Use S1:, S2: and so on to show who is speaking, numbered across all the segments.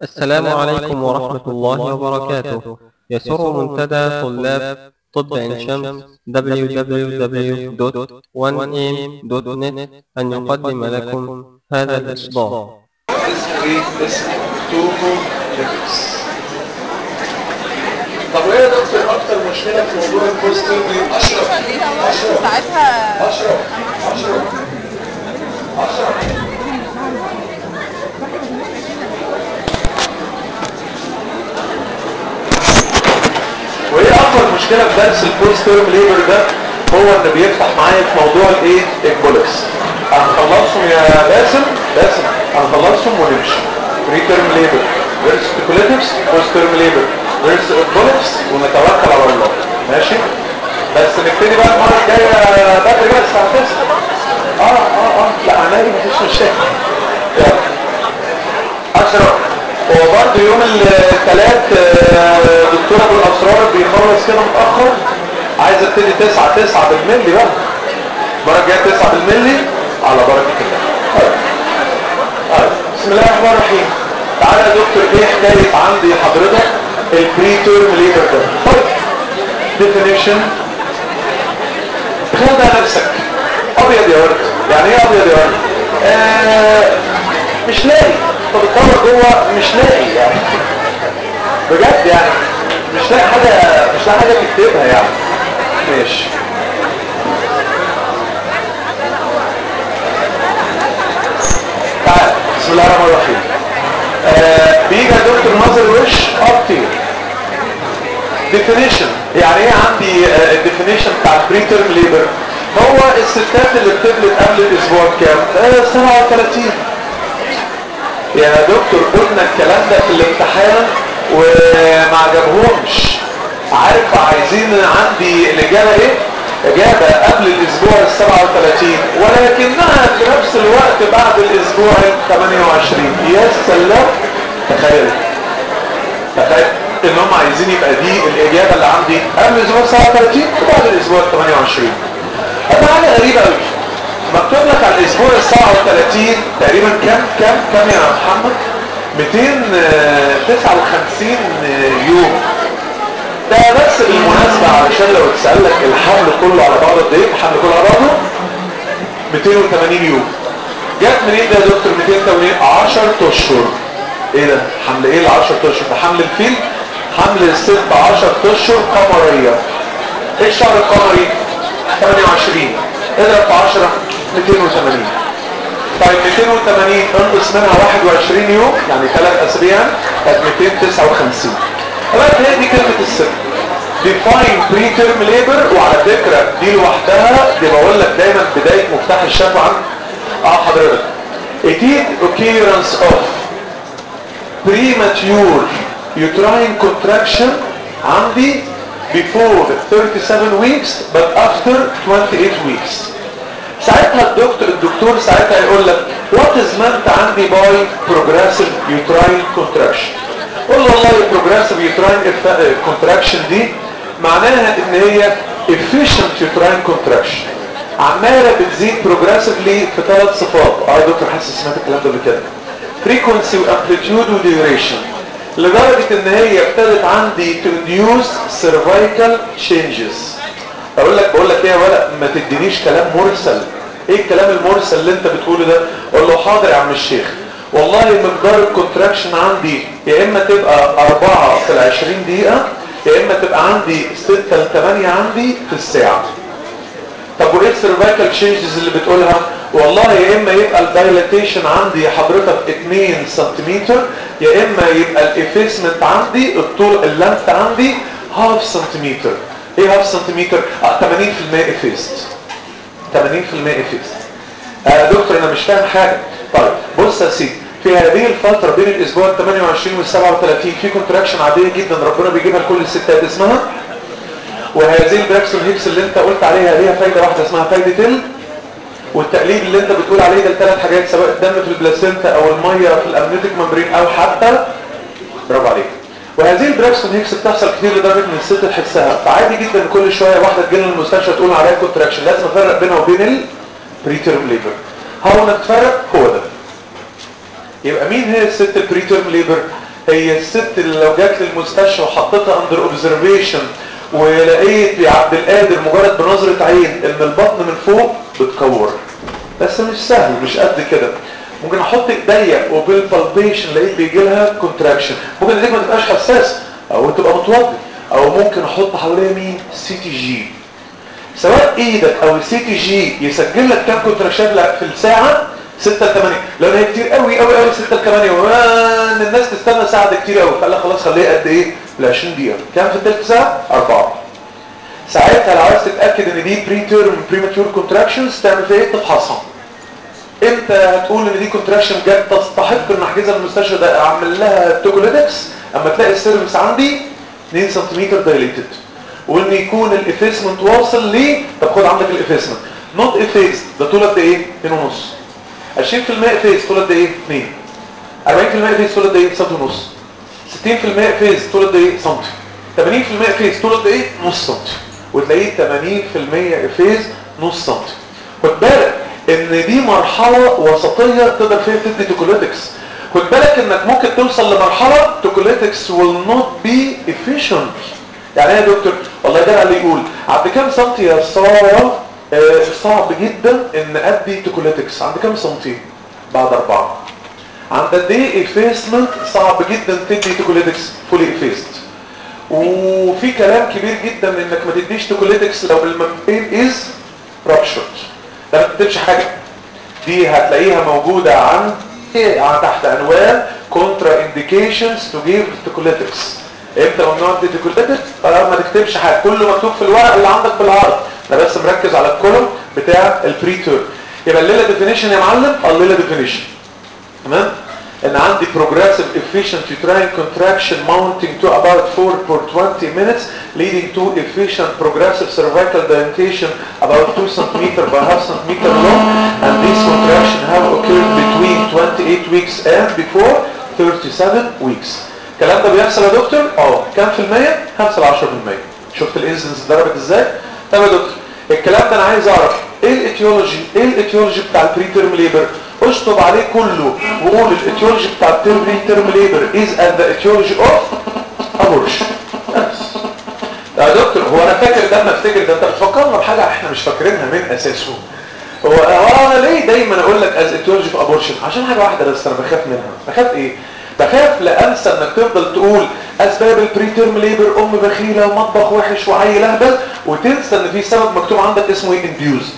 S1: السلام عليكم ورحمة الله وبركاته يسر منتدى طلاب طب عين شمس www.1am.net أن يقدم لكم هذا الإصدار
S2: اسمه ايه؟ اسمه تومو ليبس طب وايه يا دكتور اكتر مشكله في موضوع البوستر دي؟ اشرف اشرف
S3: ساعتها
S2: اشرف اشرف اشرف وايه اكبر مشكله في درس البوست تيرم ليبر ده هو ان بيفتح معايا في موضوع الايه البولكس هنخلصهم يا باسم باسم هنخلصهم ونمشي بري تيرم ليبر فيرس سبيكوليتيفز بوست تيرم ليبر فيرس البولكس ونتوكل على الله ماشي بس نبتدي بقى المره الجايه بدري بقى الساعه 9 اه اه اه لا عينيا مفيش مشاكل يلا اشرف هو برضه يوم الثلاث دكتور ابو الاسرار بيخلص كده متاخر عايز ابتدي 9 9 بالملي بقى المره الجايه 9 بالملي على بركه الله طيب. طيب. بسم الله الرحمن الرحيم تعالى يا دكتور ايه حكايه عندي حضرتك البري تيرم ليبر ده طيب ديفينيشن خد نفسك ابيض يا ورد يعني ايه ابيض يا ورد آه مش لاقي طب الدور جوه مش لاقي يعني بجد يعني مش لاقي حاجه مش لاقي حاجه تكتبها يعني ماشي تعال بسم الله الرحمن الرحيم آه بيجي يا دكتور ناظر وش ابطير definition يعني ايه عندي الديفينيشن بتاع البري تيرم ليبر هو الستات اللي بتولد قبل الاسبوع كام؟ آه 37 يا دكتور قلنا الكلام ده في الامتحان وما عجبهمش عارف عايزين عندي الاجابه ايه؟ اجابه قبل الاسبوع ال 37 ولكنها في نفس الوقت بعد الاسبوع ال 28 يا سلام تخيل تخيل ان هم عايزين يبقى دي الاجابه اللي عندي قبل الاسبوع 37 وبعد الاسبوع 28 هذا حاجه غريبه قوي مكتوب لك على الاسبوع ال 37 تقريبا كام كام كام يا محمد 259 يوم ده بس بالمناسبه علشان لو اتسالك الحمل كله على بعضه قد ايه الحمل كله على بعضه 280 يوم جت منين ده يا دكتور 280 10 اشهر ايه ده حمل ايه ال 10 اشهر ده حمل الفيل حمل الست 10 اشهر قمريه ايه الشهر القمري 28 اضرب في 10 280 طيب 280 انقص منها 21 يوم يعني 3 اسابيع بقت 259 خلاص هي دي كلمه السر define preterm labor وعلى فكره دي لوحدها دي بقول لك دايما بدايه مفتاح الشفا عن اه حضرتك it is occurrence of premature uterine contraction عندي before 37 weeks but after 28 weeks ساعتها الدكتور الدكتور ساعتها يقول لك what is meant عندي by progressive uterine contraction قول له والله progressive uterine contraction دي معناها ان هي efficient uterine contraction عماله بتزيد progressively في ثلاث صفات اه يا دكتور حاسس سمعت الكلام ده قبل كده frequency وamplitude وduration لدرجة ان هي ابتدت عندي to induce cervical changes اقول لك بقول لك ايه يا ولد ما تدينيش كلام مرسل ايه الكلام المرسل اللي انت بتقوله ده اقول له حاضر يا عم الشيخ والله مقدار الكونتراكشن عندي يا اما تبقى 4 في ال 20 دقيقة يا اما تبقى عندي 6 ل 8 عندي في الساعة طب وايه السيرفايكال تشينجز اللي بتقولها والله يا اما يبقى الدايلاتيشن عندي حضرتك 2 سنتيمتر يا اما يبقى الافيسمنت عندي الطول اللمت عندي هاف سنتيمتر ايه هاف سنتيمتر اه 80% افيست 80% افيست آه دكتور انا مش فاهم حاجه طيب بص يا سيدي في هذه الفترة بين الاسبوع ال 28 وال 37 في كونتراكشن عادية جدا ربنا بيجيبها لكل الستات اسمها وهذه البراكسون هيكس اللي انت قلت عليها ليها فايدة واحدة اسمها فايدة ال والتقليب اللي انت بتقول عليه ده الثلاث حاجات سواء الدم في البلاسينتا او المية في الامنيوتيك ممبرين او حتى برافو عليك وهذه البراكسون هيكس بتحصل كتير لدرجة ان الست تحسها فعادي جدا كل شوية واحدة تجي لنا المستشفى تقول عليها كونتراكشن لازم افرق بينها وبين البريتيرم ليبر هاو انك تفرق هو ده يبقى مين هي الست البريتيرم ليبر هي الست اللي لو جات للمستشفى وحطيتها اندر اوبزرفيشن ولقيت يا عبد القادر مجرد بنظرة عين ان البطن من فوق بتكور بس مش سهل مش قد كده ممكن احط ايديا وبالبالبيشن لقيت بيجي لها كونتراكشن ممكن ايديك ما تبقاش حساس او تبقى متوضي او ممكن احط حواليها مين سي تي جي سواء ايدك او السي تي جي يسجل لك كام كونتراكشن في الساعه 6 ل 8 لو هي كتير قوي قوي قوي 6 ل 8 وان الناس تستنى ساعه ده كتير قوي فقال لك خلاص خليها قد ايه ل 20 دقيقه كام في الثلث ساعه 4 ساعتها لو عايز تتاكد ان دي بري تيرم بريماتور كونتراكشنز تعمل فيها ايه تفحصها امتى هتقول ان دي كونتراكشن جت تستحق ان احجزها المستشفى ده اعمل لها توكوليتكس اما تلاقي السيرفس عندي 2 سم دايليتد وان يكون الافيسمنت واصل ليه طب خد عندك الافيسمنت نوت افيس ده طول قد ايه 2 ونص 20% افيس طول قد ايه 2 40% افيس طول قد ايه سم ونص 60% افيس طول قد ايه سم 80% افيس طول قد ايه نص سم وتلاقيه 80% افيس نص سم خد بالك ان دي مرحله وسطيه تقدر فيها تدي توكوليتكس خد بالك انك ممكن توصل لمرحله توكوليتكس will not be efficient يعني ايه يا دكتور والله ده اللي يقول عند كام سنتي يا ساره آه صعب جدا ان ادي توكوليتكس عند كام سنتي بعد اربعه عند قد ايه افيسمنت صعب جدا تدي توكوليتكس فولي افيست وفي كلام كبير جدا انك ما تديش توكوليتكس لو الممبين از رابشرد ده ما تكتبش حاجه دي هتلاقيها موجوده عن تحت عنوان كونترا انديكيشنز تو جيف توكوليتكس امتى ممنوع تدي توكوليتكس ما تكتبش حاجه كله مكتوب في الورق اللي عندك بالعرض انا بس مركز على الكولوم بتاع البريتور يبقى الليله ديفينيشن يا معلم الليله ديفينيشن تمام ان عندي progressive efficient uterine contraction mounting to about 4 for 20 minutes leading to efficient progressive cervical dilatation about 2 cm by half cm long and this contraction have occurred between 28 weeks and before 37 weeks الكلام ده بيحصل يا دكتور اه كام في المية 5 ل 10% شفت الانسنس ضربت ازاي طب يا دكتور الكلام ده انا عايز اعرف ايه الايتيولوجي ايه الايتيولوجي بتاع البري تيرم ليبر اشطب عليه كله وقول الايتيولوجي بتاع البري تيرم ليبر از اند ذا ايتيولوجي اوف ابورشن بس يا دكتور هو انا فاكر ده ما افتكر ده انت بتفكرنا بحاجه احنا مش فاكرينها من اساسه هو هو انا ليه دايما اقول لك از ايتيولوجي اوف ابورشن عشان حاجه واحده بس انا بخاف منها بخاف ايه بخاف لانسى انك تفضل تقول اسباب البريتيرم ليبر ام بخيله ومطبخ وحش وعيل اهبل وتنسى ان في سبب مكتوب عندك اسمه ايه انديوزد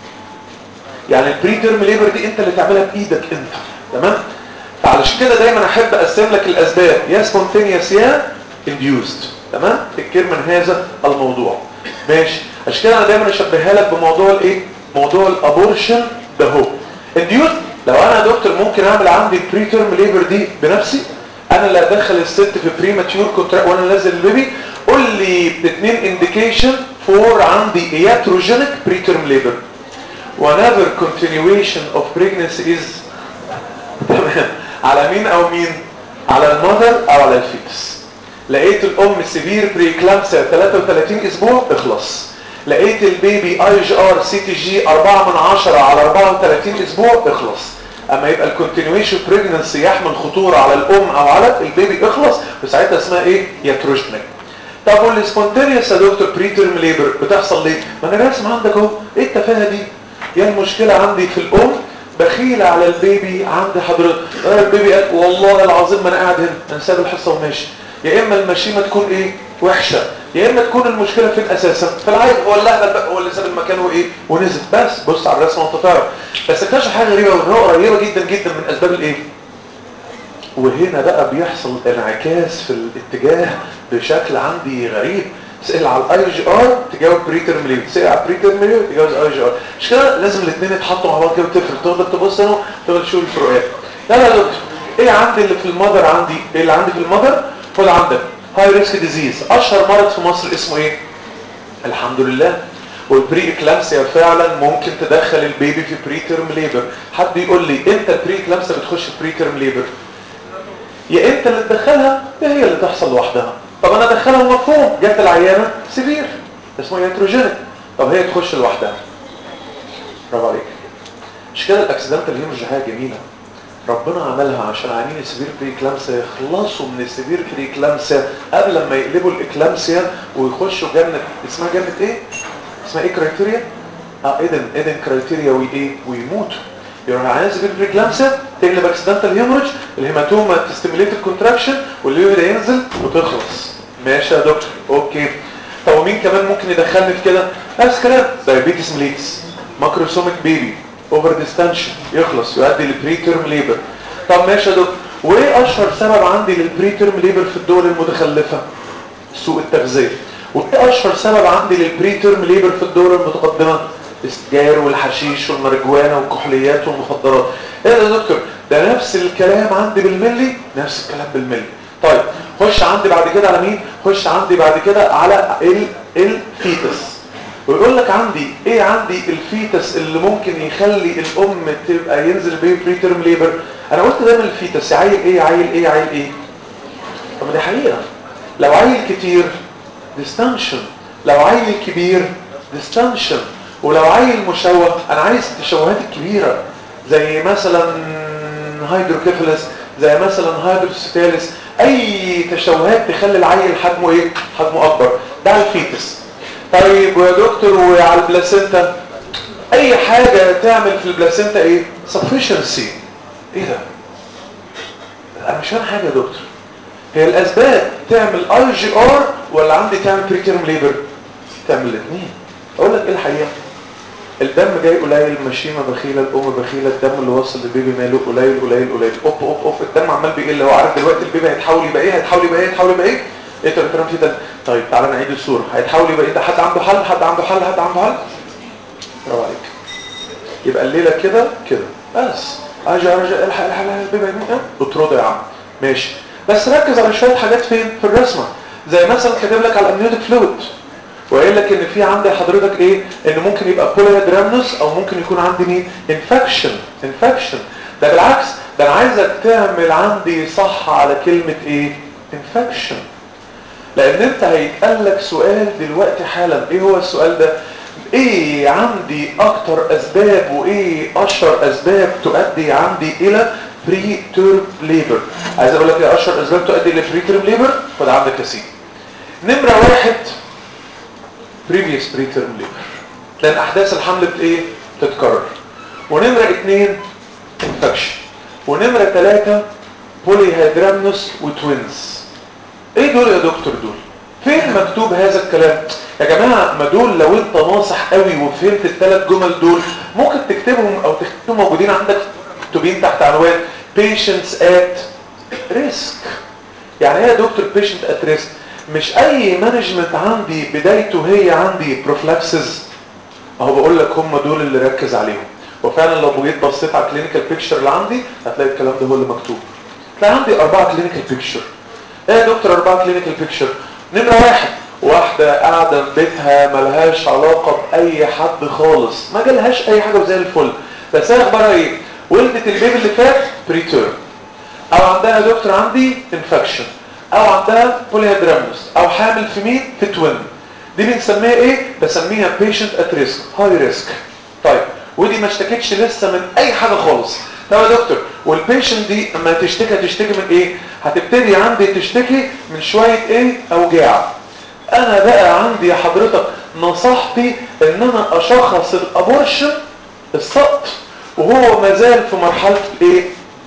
S2: يعني البريتيرم ليبر دي انت اللي تعملها بايدك انت تمام فعلشان كده دايما احب اقسم لك الاسباب يا سبونتينيوس يا انديوزد تمام تفكير من هذا الموضوع ماشي عشان كده انا دايما اشبهها لك بموضوع الايه موضوع الابورشن ده هو انديوزد لو انا يا دكتور ممكن اعمل عندي البري تيرم ليبر دي بنفسي انا اللي ادخل الست في بريماتيور كونتراكت وانا نازل البيبي قول لي اثنين انديكيشن فور عندي اياتروجينيك بري تيرم ليبر whenever continuation of pregnancy is تمام على مين او مين على المذر او على الفيتس لقيت الام سيفير بريكلامسيا 33 اسبوع اخلص لقيت البيبي اي جي ار سي تي جي 4 من 10 على 34 اسبوع اخلص اما يبقى الكونتينيويشن بريجننسي يحمل خطوره على الام او على البيبي اخلص وساعتها اسمها ايه ياتروجينيك طب والسبونتينيوس يا دكتور بريتيرم ليبر بتحصل ليه ما انا راسم عندك اهو ايه التفاهه دي يا المشكله عندي في الام بخيله على البيبي عند حضرتك انا البيبي قال والله العظيم ما انا قاعد هنا انا ساب الحصه وماشي يا اما المشيمه تكون ايه وحشه يا اما تكون المشكله فين اساسا فالعيب هو اللي اهبل بقى هو اللي ساب المكان وايه ونزل بس بص على الرسمه وانت تعرف بس اكتشف حاجه غريبه وان هو قريبه جدا جدا من اسباب الايه وهنا بقى بيحصل انعكاس في الاتجاه بشكل عندي غريب تسال على الاي جي ار تجاوب بريترم ليف تسال على بريترم ليف تجاوب اي جي ار مش كده لازم الاثنين يتحطوا مع بعض كده وتفرق تفضل تبص هنا تفضل تشوف الفروقات لا لا دكتور ايه عندي اللي في المذر عندي ايه اللي عندي في المذر خد عندك هاي ريسك ديزيز اشهر مرض في مصر اسمه ايه الحمد لله والبري اكلامسيا فعلا ممكن تدخل البيبي في بري تيرم ليبر حد يقول لي امتى البري اكلامسيا بتخش في بري تيرم ليبر يا انت اللي تدخلها يا هي اللي تحصل لوحدها طب انا ادخلها مفهوم جت العيانه سيفير اسمه ياتروجينيك طب هي تخش لوحدها برافو عليك مش كده الاكسيدنتال هيموريج حاجه جميله ربنا عملها عشان عيانين السيفير بريكلامسيا يخلصوا من السيفير بريكلامسيا قبل ما يقلبوا الاكلامسيا ويخشوا جنة اسمها جنة ايه؟ اسمها ايه كرايتيريا؟ اه ايدن ايدن كرايتيريا وايه؟ ويموتوا يروح عيان سيفير بريكلامسيا تقلب اكسيدنتال هيموريج الهيماتوما تستيميليت الكونتراكشن والليفر ينزل وتخلص ماشي يا دكتور اوكي طب ومين كمان ممكن يدخلني في كده؟ نفس كلام دايابيتس ميليتس ماكروسوميك بيبي اوفر ديستنشن يخلص يؤدي لبري تيرم ليبر طب ماشي يا دكتور وايه اشهر سبب عندي للبري تيرم ليبر في الدول المتخلفه سوء التغذيه وايه اشهر سبب عندي للبري تيرم ليبر في الدول المتقدمه السجاير والحشيش والماريجوانا والكحوليات والمخدرات ايه ده يا دكتور ده نفس الكلام عندي بالملي نفس الكلام بالملي طيب خش عندي بعد كده على مين خش عندي بعد كده على ال الفيتس ويقول لك عندي ايه عندي الفيتس اللي ممكن يخلي الام تبقى ينزل بيه بري تيرم ليبر انا قلت دايما الفيتس عيل ايه عيل ايه عيل ايه طب ما دي حقيقه لو عيل كتير ديستنشن لو عيل كبير ديستنشن ولو عيل مشوه انا عايز التشوهات الكبيره زي مثلا هيدروكيفالس زي مثلا هيدروسيتالس اي تشوهات تخلي العيل حجمه ايه حجمه اكبر ده على الفيتس طيب يا دكتور وعلى البلاسينتا اي حاجة تعمل في البلاسينتا ايه sufficiency ايه ده انا مش فاهم حاجة يا دكتور هي الاسباب تعمل اي جي ار ولا عندي تعمل بريتيرم ليبر تعمل الاثنين اقول لك ايه الحقيقة الدم جاي قليل المشيمة بخيلة الام بخيلة الدم اللي وصل للبيبي ماله قليل قليل قليل اوب اوب اوب الدم عمال بيقل هو عارف دلوقتي البيبي هيتحول يبقى ايه هيتحول يبقى ايه هيتحول يبقى ايه ايه طب الكلام في ده طيب تعالى نعيد الصورة هيتحول يبقى ايه ده حد عنده حل حد عنده حل حد عنده حل برافو عليك يبقى الليلة كده كده بس اجي ارجع الحق الحق البيبي هيموت اطرده يا عم ماشي بس ركز على شوية حاجات فين في الرسمة زي مثلا كاتب لك على الامنيوتيك فلويد وقايل لك ان في عندي حضرتك ايه ان ممكن يبقى بوليهيدرامنوس او ممكن يكون عندي مين انفكشن انفكشن ده بالعكس ده انا عايزك تعمل عندي صح على كلمة ايه انفكشن لان انت هيتقال لك سؤال دلوقتي حالا ايه هو السؤال ده ايه عندي اكتر اسباب وايه اشهر اسباب تؤدي عندي الى بري تيرم ليبر عايز اقول لك ايه اشهر اسباب تؤدي الى بري تيرم ليبر خد عندك يا سيدي نمره واحد previous preterm labor لان احداث الحمل بت ايه تتكرر ونمرة اتنين infection ونمرة تلاتة polyhydramnus وتوينز ايه دول يا دكتور دول فين مكتوب هذا الكلام يا جماعة ما دول لو انت ناصح قوي وفهمت الثلاث جمل دول ممكن تكتبهم او تكتبهم موجودين عندك مكتوبين تحت عنوان patients at risk يعني ايه يا دكتور patient at risk مش اي مانجمنت عندي بدايته هي عندي بروفلاكسز اهو بقول لك هم دول اللي ركز عليهم وفعلا لو جيت بصيت على الكلينيكال بيكتشر اللي عندي هتلاقي الكلام ده هو اللي مكتوب تلاقي عندي اربعه كلينيكال بيكتشر ايه يا دكتور اربعه كلينيكال بيكتشر نمره واحد واحدة قاعدة في بيتها ملهاش علاقة بأي حد خالص ما جالهاش أي حاجة وزي الفل بس هي أخبارها إيه؟ ولدت البيبي اللي فات بريتيرم أو عندها يا دكتور عندي انفكشن او عندها بوليهيدرامنوس او حامل في مين في توين دي بنسميها ايه بسميها patient at risk high risk طيب ودي ما اشتكتش لسه من اي حاجه خالص طب يا دكتور والبيشنت دي اما تشتكي هتشتكي من ايه هتبتدي عندي تشتكي من شويه ايه اوجاع انا بقى عندي يا حضرتك نصحتي ان انا اشخص الابورشن السقط وهو مازال في مرحله ايه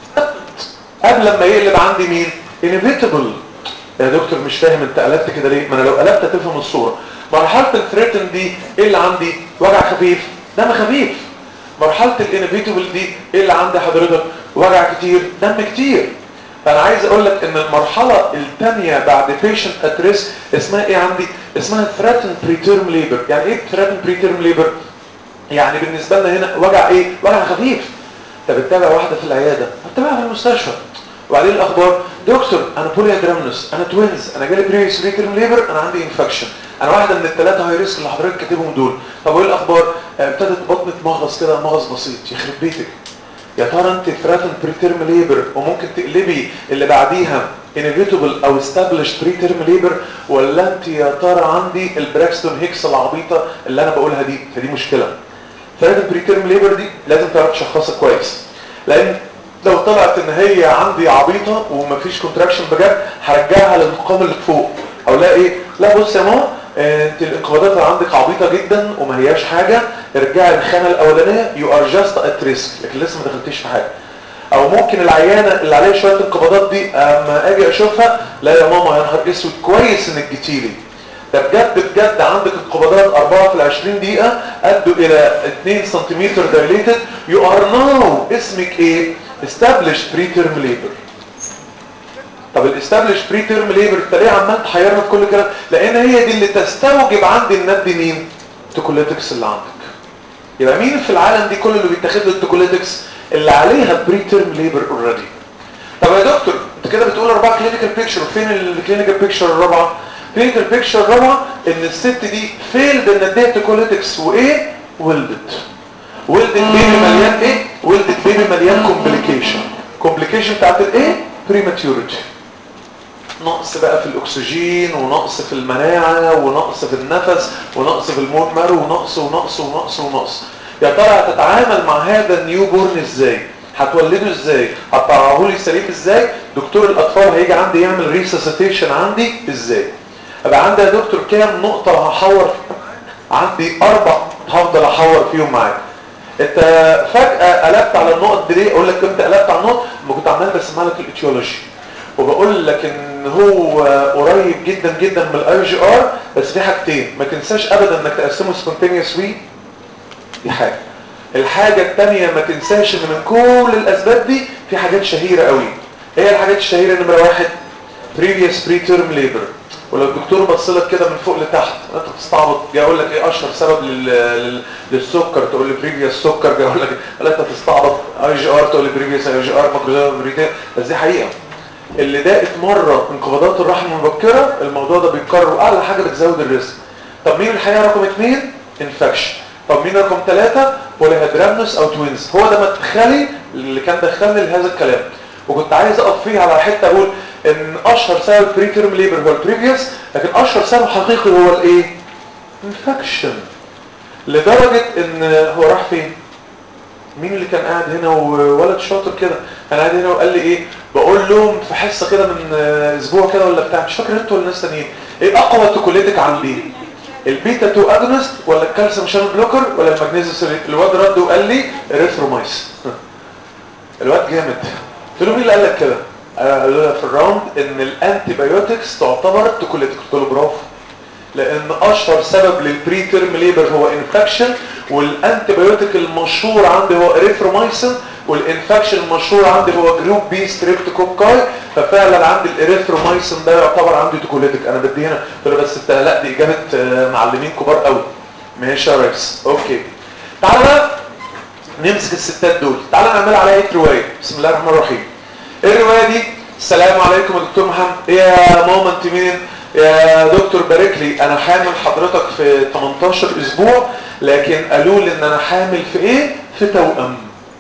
S2: قبل ما يقلب عندي مين inevitable يا دكتور مش فاهم انت قلبت كده ليه ما انا لو قلبت هتفهم الصوره مرحله الثريتن دي ايه اللي عندي وجع خفيف دم خفيف مرحله الانيفيتابل دي ايه اللي عندي حضرتك وجع كتير دم كتير فانا عايز اقول لك ان المرحله الثانيه بعد بيشنت ات ريسك اسمها ايه عندي اسمها ثريتن بريتيرم ليبر يعني ايه ثريتن بريتيرم ليبر يعني بالنسبه لنا هنا وجع ايه وجع خفيف انت بتتابع واحده في العياده بتتابعها في المستشفى وبعدين الاخبار دكتور انا بوليادرامنوس انا توينز انا جالي بريوس بريتيرم ليبر انا عندي انفكشن انا واحده من الثلاثه هاي ريسك اللي حضرتك كاتبهم دول طب وايه الاخبار ابتدت بطني تمغص كده مغص بسيط يخرب بيتك يا ترى انت ثراتن بريتيرم ليبر وممكن تقلبي اللي بعديها انيفيتابل او استابليشد بريتيرم ليبر ولا انت يا ترى عندي البراكستون هيكس العبيطه اللي انا بقولها دي فدي مشكله ثراتن بريتيرم ليبر دي لازم تعرف تشخصها كويس لان لو طلعت ان هي عندي عبيطه ومفيش كونتراكشن بجد هرجعها للمقام اللي فوق او لا ايه لا بص يا ماما انت الانقباضات اللي عندك عبيطه جدا وما هياش حاجه ارجعي الخانه الاولانيه يو ار جاست ات ريسك لكن لسه ما دخلتيش في حاجه او ممكن العيانه اللي عليها شويه انقباضات دي اما اجي اشوفها لا يا ماما يا نهار اسود كويس انك جيتيلي ده بجد بجد عندك انقباضات 4 في ال 20 دقيقه ادوا الى 2 سنتيمتر دايليتد يو ار ناو اسمك ايه established preterm labor طب الاستابلش بري تيرم ليبر انت ليه عمال تحيرنا في كل كلام لان هي دي اللي تستوجب عندي الند مين التوكوليتكس اللي عندك يبقى مين في العالم دي كل اللي بيتاخد له التوكوليتكس اللي عليها بري تيرم ليبر اوريدي طب يا دكتور انت كده بتقول اربعه كلينيكال بيكتشر فين الكلينيكال بيكتشر الرابعه كلينيكال بيكتشر الرابعه ان الست دي فيلد ان اديها توكوليتكس وايه ولدت ولدت بيبي مليان ايه ولدت بيبي مليان كومبليكيشن كومبليكيشن بتاعت الايه بريماتيوريتي نقص بقى في الاكسجين ونقص في المناعة ونقص في النفس ونقص في المون مارو ونقص ونقص ونقص ونقص يا ترى هتتعامل مع هذا النيو بورن ازاي هتولده ازاي هتطلعه لي سليم ازاي دكتور الاطفال هيجي عندي يعمل ريسسيتيشن عندي ازاي ابقى عندي يا دكتور كام نقطة هحور عندي اربع هفضل احور فيهم معاك انت فجأة قلبت على النقط دي ليه اقول لك امتى قلبت على النقط ما كنت عمال بسمع لك الاتيولوجي وبقول لك ان هو قريب جدا جدا من الاي جي ار بس في حاجتين ما تنساش ابدا انك تقسمه سبونتينيوس وي دي حاجه الحاجه الثانيه ما تنساش ان من كل الاسباب دي في حاجات شهيره قوي ايه الحاجات الشهيره نمره واحد previous preterm labor ولو الدكتور بص لك كده من فوق لتحت انت بتستعبط جاي اقول لك ايه اشهر سبب لل... لل... للسكر تقول لي بريفيوس سكر جاي اقول لك لا انت تستعبط اي جي ار تقول لي بريفيوس اي جي ار ماكروزوم بس دي حقيقه اللي داقت مرة انقباضات الرحم المبكرة الموضوع ده بيتكرر واعلى حاجة بتزود الريسك طب مين الحقيقة رقم اثنين انفكشن طب مين رقم ثلاثة بوليهيدرامنوس او توينز هو ده مدخلي اللي كان دخلني لهذا الكلام وكنت عايز اقف فيه على حتة اقول ان اشهر سبب بري تيرم ليبر هو البريفيوس لكن اشهر سبب حقيقي هو الايه انفكشن لدرجة ان هو راح فين مين اللي كان قاعد هنا وولد شاطر كده كان قاعد هنا وقال لي ايه بقول لهم في حصه كده من اسبوع كده ولا بتاع مش فاكر انتوا ولا ناس ثانيين ايه اقوى توكوليتك عندي البيتا 2 اجونست ولا الكالسيوم شانل بلوكر ولا المغنيسيوم سيريت الواد رد وقال لي اريثرومايس الواد جامد قلت له مين اللي قال لك كده قالوا لي في الراوند ان الانتي بايوتكس تعتبر توكوليتك قلت له برافو لان اشهر سبب للبري تيرم ليبر هو انفكشن والانتي بايوتيك المشهور عندي هو اريثرومايسين والانفكشن المشهور عندي هو جروب بي ستريبتوكوكاي ففعلا عندي الاريثرومايسين ده يعتبر عندي توكوليتك انا بدي هنا قلت له بس انت لا دي اجابه معلمين كبار قوي ماشي يا ريس اوكي تعالى بقى نمسك الستات دول تعالى نعمل عليها ايه روايه بسم الله الرحمن الرحيم ايه الروايه دي السلام عليكم يا دكتور محمد ايه يا ماما انت مين يا دكتور بارك لي انا حامل حضرتك في 18 اسبوع لكن قالوا لي ان انا حامل في ايه في توأم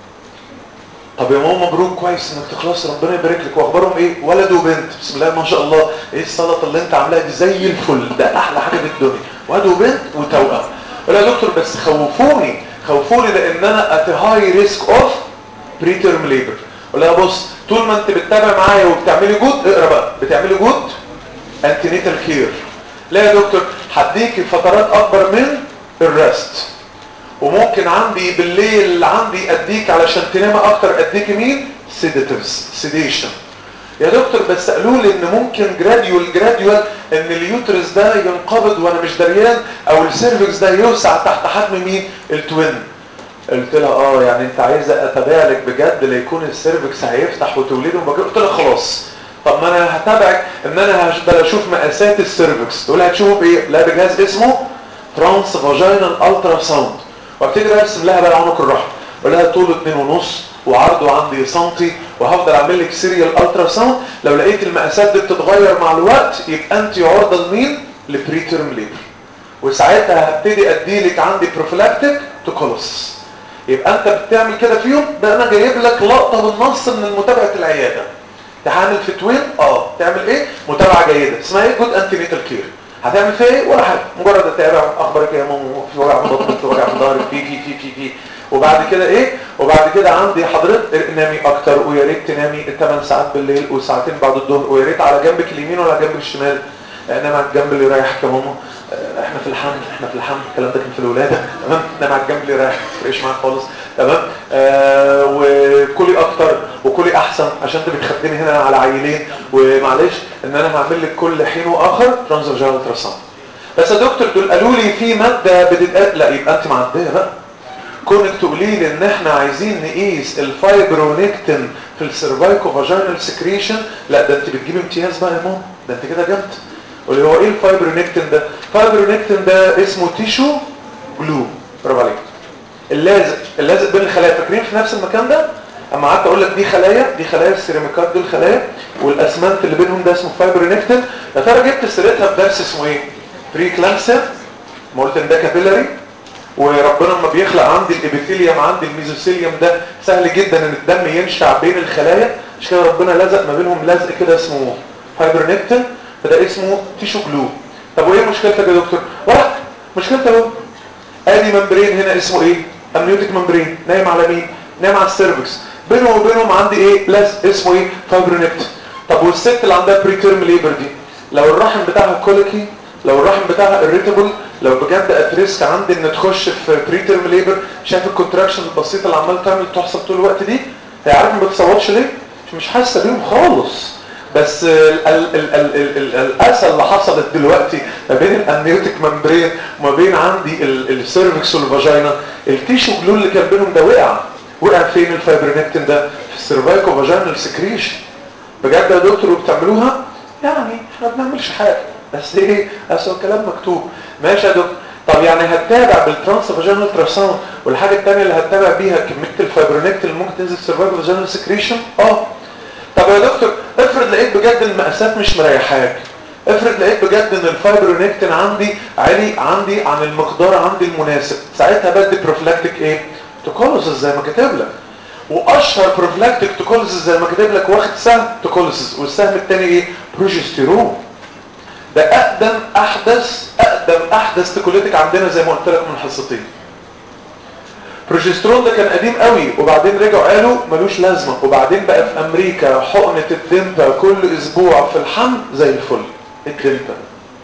S2: طب يا ماما مبروك كويس انك تخلص ربنا يبارك لك واخبارهم ايه ولد وبنت بسم الله ما شاء الله ايه السلطه اللي انت عاملاها دي زي الفل ده احلى حاجه في الدنيا ولد وبنت وتوأم قال يا دكتور بس خوفوني خوفوني لان انا ات هاي ريسك اوف بري تيرم ليبر ولا بص طول ما انت بتتابع معايا وبتعملي جود اقرا بقى بتعملي جود انتينيتال كير لا يا دكتور هديكي فترات اكبر من الريست وممكن عندي بالليل عندي اديك علشان تنام اكتر اديك مين سيداتيفز سيديشن يا دكتور بس قالوا لي ان ممكن جراديوال جراديوال ان اليوترس ده ينقبض وانا مش دريان او السيرفكس ده يوسع تحت حجم مين التوين قلت لها اه يعني انت عايزه اتابع لك بجد ليكون السيرفكس هيفتح وتولده قلت لها خلاص طب ما انا هتابعك ان انا هفضل اشوف مقاسات السيرفكس تقول هتشوفه بايه لا بجهاز اسمه ترانس فاجينال الترا ساوند وابتدي ارسم لها بقى عنق الرحم اقول لها طوله 2 ونص وعرضه عندي سنتي وهفضل اعمل لك سيريال الترا ساوند لو لقيت المقاسات دي بتتغير مع الوقت يبقى انت عرضه لمين لبريتيرم ليبر وساعتها هبتدي ادي لك عندي بروفيلاكتيك توكولوس يبقى انت بتعمل كده فيهم ده انا جايب لك لقطه بالنص من متابعه العياده تعمل في توين اه تعمل ايه متابعه جيده اسمها ايه جود انتينيتال كير هتعمل فيها ايه ولا حاجه مجرد تتابع اخبارك يا ماما في وجع في بطنك في وجع في ظهرك في في في في في وبعد كده ايه وبعد كده عندي حضرتك نامي اكتر ويا ريت تنامي 8 ساعات بالليل وساعتين بعد الظهر ويا ريت على جنبك اليمين ولا على جنبك الشمال نام على الجنب اللي رايح يا ماما احنا في الحمل احنا في الحمل الكلام ده كان في الولاده تمام نام على الجنب اللي رايح ما تفرقش معاك خالص تمام آه وكلي اكتر وكلي احسن عشان انت بتخدمي هنا على عيلين ومعلش ان انا هعمل لك كل حين واخر ترانزفيرجال التراساوند بس يا دكتور دول قالوا لي في ماده بتتقال لا يبقى انت معديه بقى كونك تقولي لي ان احنا عايزين نقيس الفايبرونكتين في السيرفايكو فاجينال سكريشن لا ده انت بتجيب امتياز بقى يا ماما ده انت كده جامد قولي هو ايه الفايبرونكتين ده الفايبرونكتين ده اسمه تيشو جلو برافو عليك اللازق اللازق بين الخلايا فاكرين في نفس المكان ده اما قعدت اقول لك دي خلايا دي خلايا السيراميكات دول خلايا والاسمنت اللي بينهم ده اسمه فايبرونكتين يا ترى جبت سيرتها في درس اسمه ايه بري كلامسيا ما قلت ان ده كابيلاري وربنا لما بيخلق عندي الابيثيليوم عندي الميزوثيليوم ده سهل جدا ان الدم ينشع بين الخلايا مش كده ربنا لزق ما بينهم لزق كده اسمه فايبرونكتين فده اسمه تيشو جلو طب وايه مشكلتك يا دكتور ولا مشكلتك اهو ادي ممبرين هنا اسمه ايه امنيوتيك ممبرين نايم على مين نايم على السيرفكس بينه وبينهم عندي ايه لزق اسمه ايه فايبرونكتين طب والست اللي عندها بري تيرم ليبر دي لو الرحم بتاعها كوليكي لو الرحم بتاعها اريتابل لو بجد اتريسك عندي ان تخش في بري تيرم ليبر شايف الكونتراكشن البسيطه اللي عمال تعمل تحصل طول الوقت دي هي عارف ما بتصوتش ليه مش حاسه بيهم خالص بس ال ال ال ال ال ال الاسى اللي حصلت دلوقتي ما بين الامنيوتيك ممبرين وما بين عندي السيرفكس والفاجينا التيشو جلو اللي كان بينهم ده وقع وقع فين الفايبرونكتين ده في السيرفايكو فاجينال سكريشن بجد يا دكتور وبتعملوها يعني احنا ما بنعملش حاجه بس ايه اصل الكلام مكتوب ماشي يا دكتور طب يعني هتتابع بالترانس فاجينال التراساوند والحاجه الثانيه اللي هتتابع بيها كميه الفايبرونكتين اللي ممكن تنزل سيرفايكو فاجينال سكريشن اه طب يا دكتور افرض لقيت بجد المقاسات مش مريحاك افرض لقيت بجد ان الفايبرونكتين عندي عالي عندي عن المقدار عندي المناسب ساعتها بدي بروفلاكتيك ايه توكولوسيس زي ما كاتب لك واشهر بروفلاكتيك توكولوسيس زي ما كاتب لك واخد سهم توكولوسيس والسهم الثاني ايه بروجستيرون ده اقدم احدث اقدم احدث توكوليتيك عندنا زي ما قلت لك من حصتين بروجسترون ده كان قديم قوي وبعدين رجعوا قالوا ملوش لازمه وبعدين بقى في امريكا حقنه الدمبا كل اسبوع في الحمل زي الفل الدمبا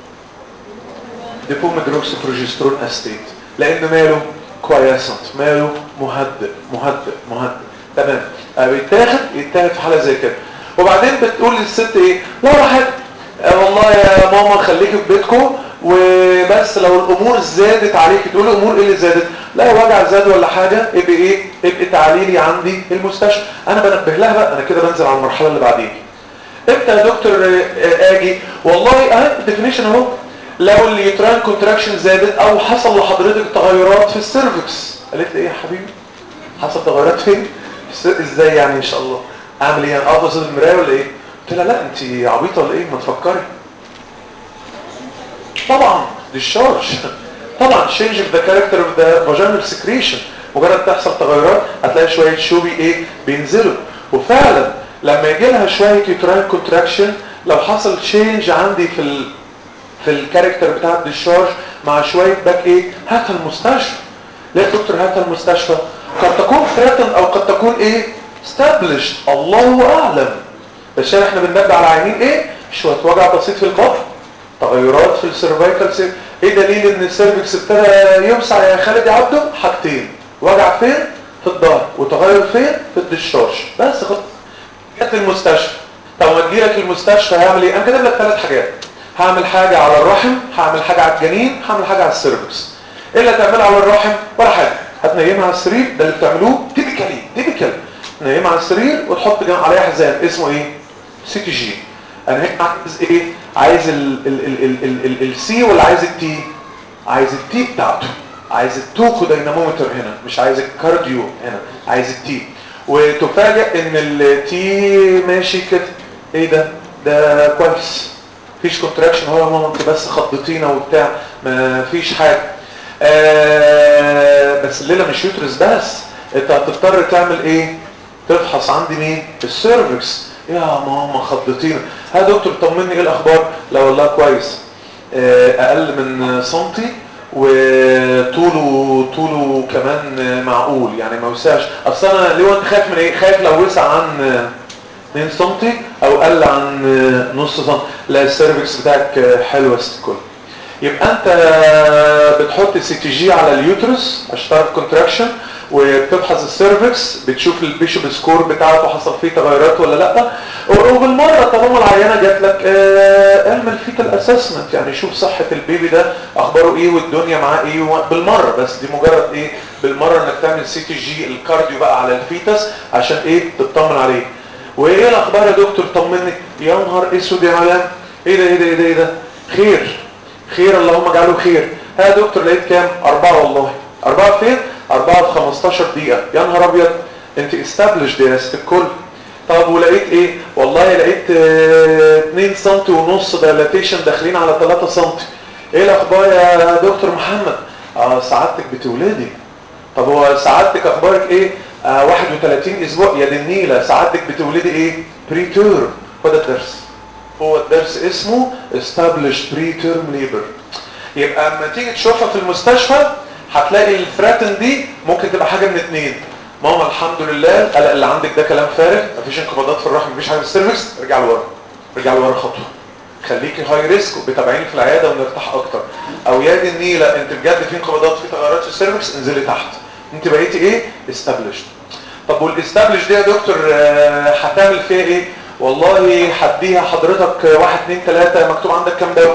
S2: ديبوميدروكس بروجسترون استيت لان ماله كويسنت ماله مهدئ مهدئ مهدئ تمام بيتاخد يتاخد في حاله زي كده وبعدين بتقول للست ايه لا ولا حاجه آه والله يا ماما خليكي في بيتكم وبس لو الامور زادت عليك تقول الامور ايه اللي زادت لا وجع زاد ولا حاجه ابقي ايه ابقي تعالي لي عندي المستشفى انا بنبه لها بقى انا كده بنزل على المرحله اللي بعدين امتى يا دكتور اجي والله اهي الديفينيشن اهو لو اليوتران كونتراكشن زادت او حصل لحضرتك تغيرات في السيرفكس قالت لي ايه يا حبيبي حصل تغيرات فين ازاي يعني ان شاء الله اعمل ايه اقف قصاد المرايه ولا ايه قلت لها لا انت عبيطه ولا ايه ما تفكري طبعا ديشارج طبعا change of the character of the vaginal secretion مجرد تحصل تغيرات هتلاقي شوية شوبي ايه بينزلوا وفعلا لما يجي لها شوية uterine contraction لو حصل change عندي في ال في الكاركتر بتاع الديشارج مع شوية باك ايه هات المستشفى ليه دكتور هات المستشفى قد تكون threatened او قد تكون ايه established الله اعلم بس احنا بننبه على عينين ايه شوية وجع بسيط في البطن تغيرات في السيرفايكال سير ايه دليل ان السيرفكس ابتدى يوسع يا خالد يا عبده حاجتين وجع فين في الظهر وتغير فين في الدشاش بس خد جت المستشفى طب ما تجيلك المستشفى هيعمل ايه انا كاتب لك ثلاث حاجات هعمل حاجه على الرحم هعمل حاجه على الجنين هعمل حاجه على السيرفكس ايه اللي هتعملها على الرحم ولا حاجه هتنيمها على السرير ده اللي بتعملوه تيبيكالي تيبيكال تنيمها على السرير وتحط جنب عليها حزام اسمه ايه سي تي جي انا هنا عايز ايه عايز السي ولا عايز التي عايز التي بتاعته عايز التوكو داينامومتر هنا مش عايز الكارديو هنا عايز التي وتفاجئ ان التي ماشي كده ايه ده ده كويس مفيش كونتراكشن هو يا ماما انت بس خضتينا وبتاع ما فيش حاجه آه بس الليله مش يوترس بس انت هتضطر تعمل ايه تفحص عندي مين السيرفكس يا ماما خضتينا ها دكتور طمني ايه الاخبار لا والله كويس اقل من سنتي وطوله طوله كمان معقول يعني ما وسعش اصل انا ليه انت خايف من ايه خايف لو وسع عن 2 سم او قل عن نص سم لا السيرفكس بتاعك حلو الكل يبقى انت بتحط سي تي جي على اليوترس عشان تعرف كونتراكشن وبتفحص السيرفكس بتشوف البيشوب سكور بتاعته حصل فيه تغيرات ولا لا وبالمره طالما العيانه جات لك اه اعمل فيتال اسسمنت يعني شوف صحه البيبي ده اخباره ايه والدنيا معاه ايه بالمره بس دي مجرد ايه بالمره انك تعمل سي تي جي الكارديو بقى على الفيتس عشان ايه تطمن عليه وايه الاخبار يا دكتور طمني يا نهار اسود يا علام ايه ده ايه ده ايه ده ايه ده خير خير اللهم اجعله خير ها يا دكتور لقيت كام اربعة والله اربعة فين اربعة في 15 دقيقة يا نهار ابيض انت استابلش يا ست الكل طب ولقيت ايه والله لقيت اه 2 سم ونص دايلاتيشن داخلين على 3 سم ايه الاخبار يا دكتور محمد اه سعادتك بتولدي طب هو سعادتك اخبارك ايه آه 31 اسبوع يا دي النيله سعادتك بتولدي ايه بريتور هو ده الدرس هو الدرس اسمه established preterm labor يبقى اما تيجي تشوفها في المستشفى هتلاقي الفراتن دي ممكن تبقى حاجه من اتنين ماما الحمد لله القلق اللي عندك ده كلام فارغ مفيش انقباضات في الرحم مفيش حاجه في السيرفكس ارجع لورا ارجع لورا خطوه خليكي هاي ريسك وبتابعيني في العياده ونرتاح اكتر او يا دي النيله انت بجد في انقباضات في تغيرات في السيرفكس انزلي تحت انت بقيتي ايه established طب والاستابلش دي يا دكتور هتعمل آه فيها ايه والله هديها حضرتك واحد اتنين تلاتة مكتوب عندك كام دواء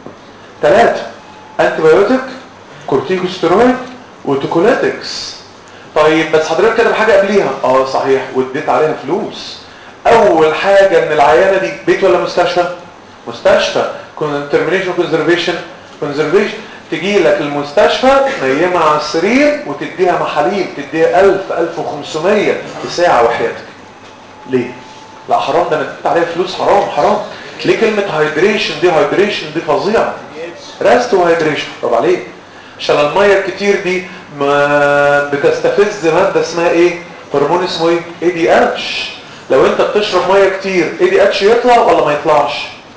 S2: تلاتة انتي بايوتيك كورتيكوستيرويد وتوكولاتكس طيب بس حضرتك كده بحاجة قبليها اه صحيح واديت عليها فلوس اول حاجة ان العيانة دي بيت ولا مستشفى مستشفى ترمينيشن كونزرفيشن كونزرفيشن تجي لك المستشفى تنيمها على السرير وتديها محاليل تديها 1000 1500 في ساعة وحياتك ليه لا حرام ده انا اديت عليها فلوس حرام حرام ليه كلمة هايدريشن دي هايدريشن دي فظيعة ريست وهايدريشن طب عليه عشان المية الكتير دي ما بتستفز مادة اسمها ايه هرمون اسمه ايه اي دي اتش لو انت بتشرب مية كتير اي دي اتش يطلع ولا ما يطلعش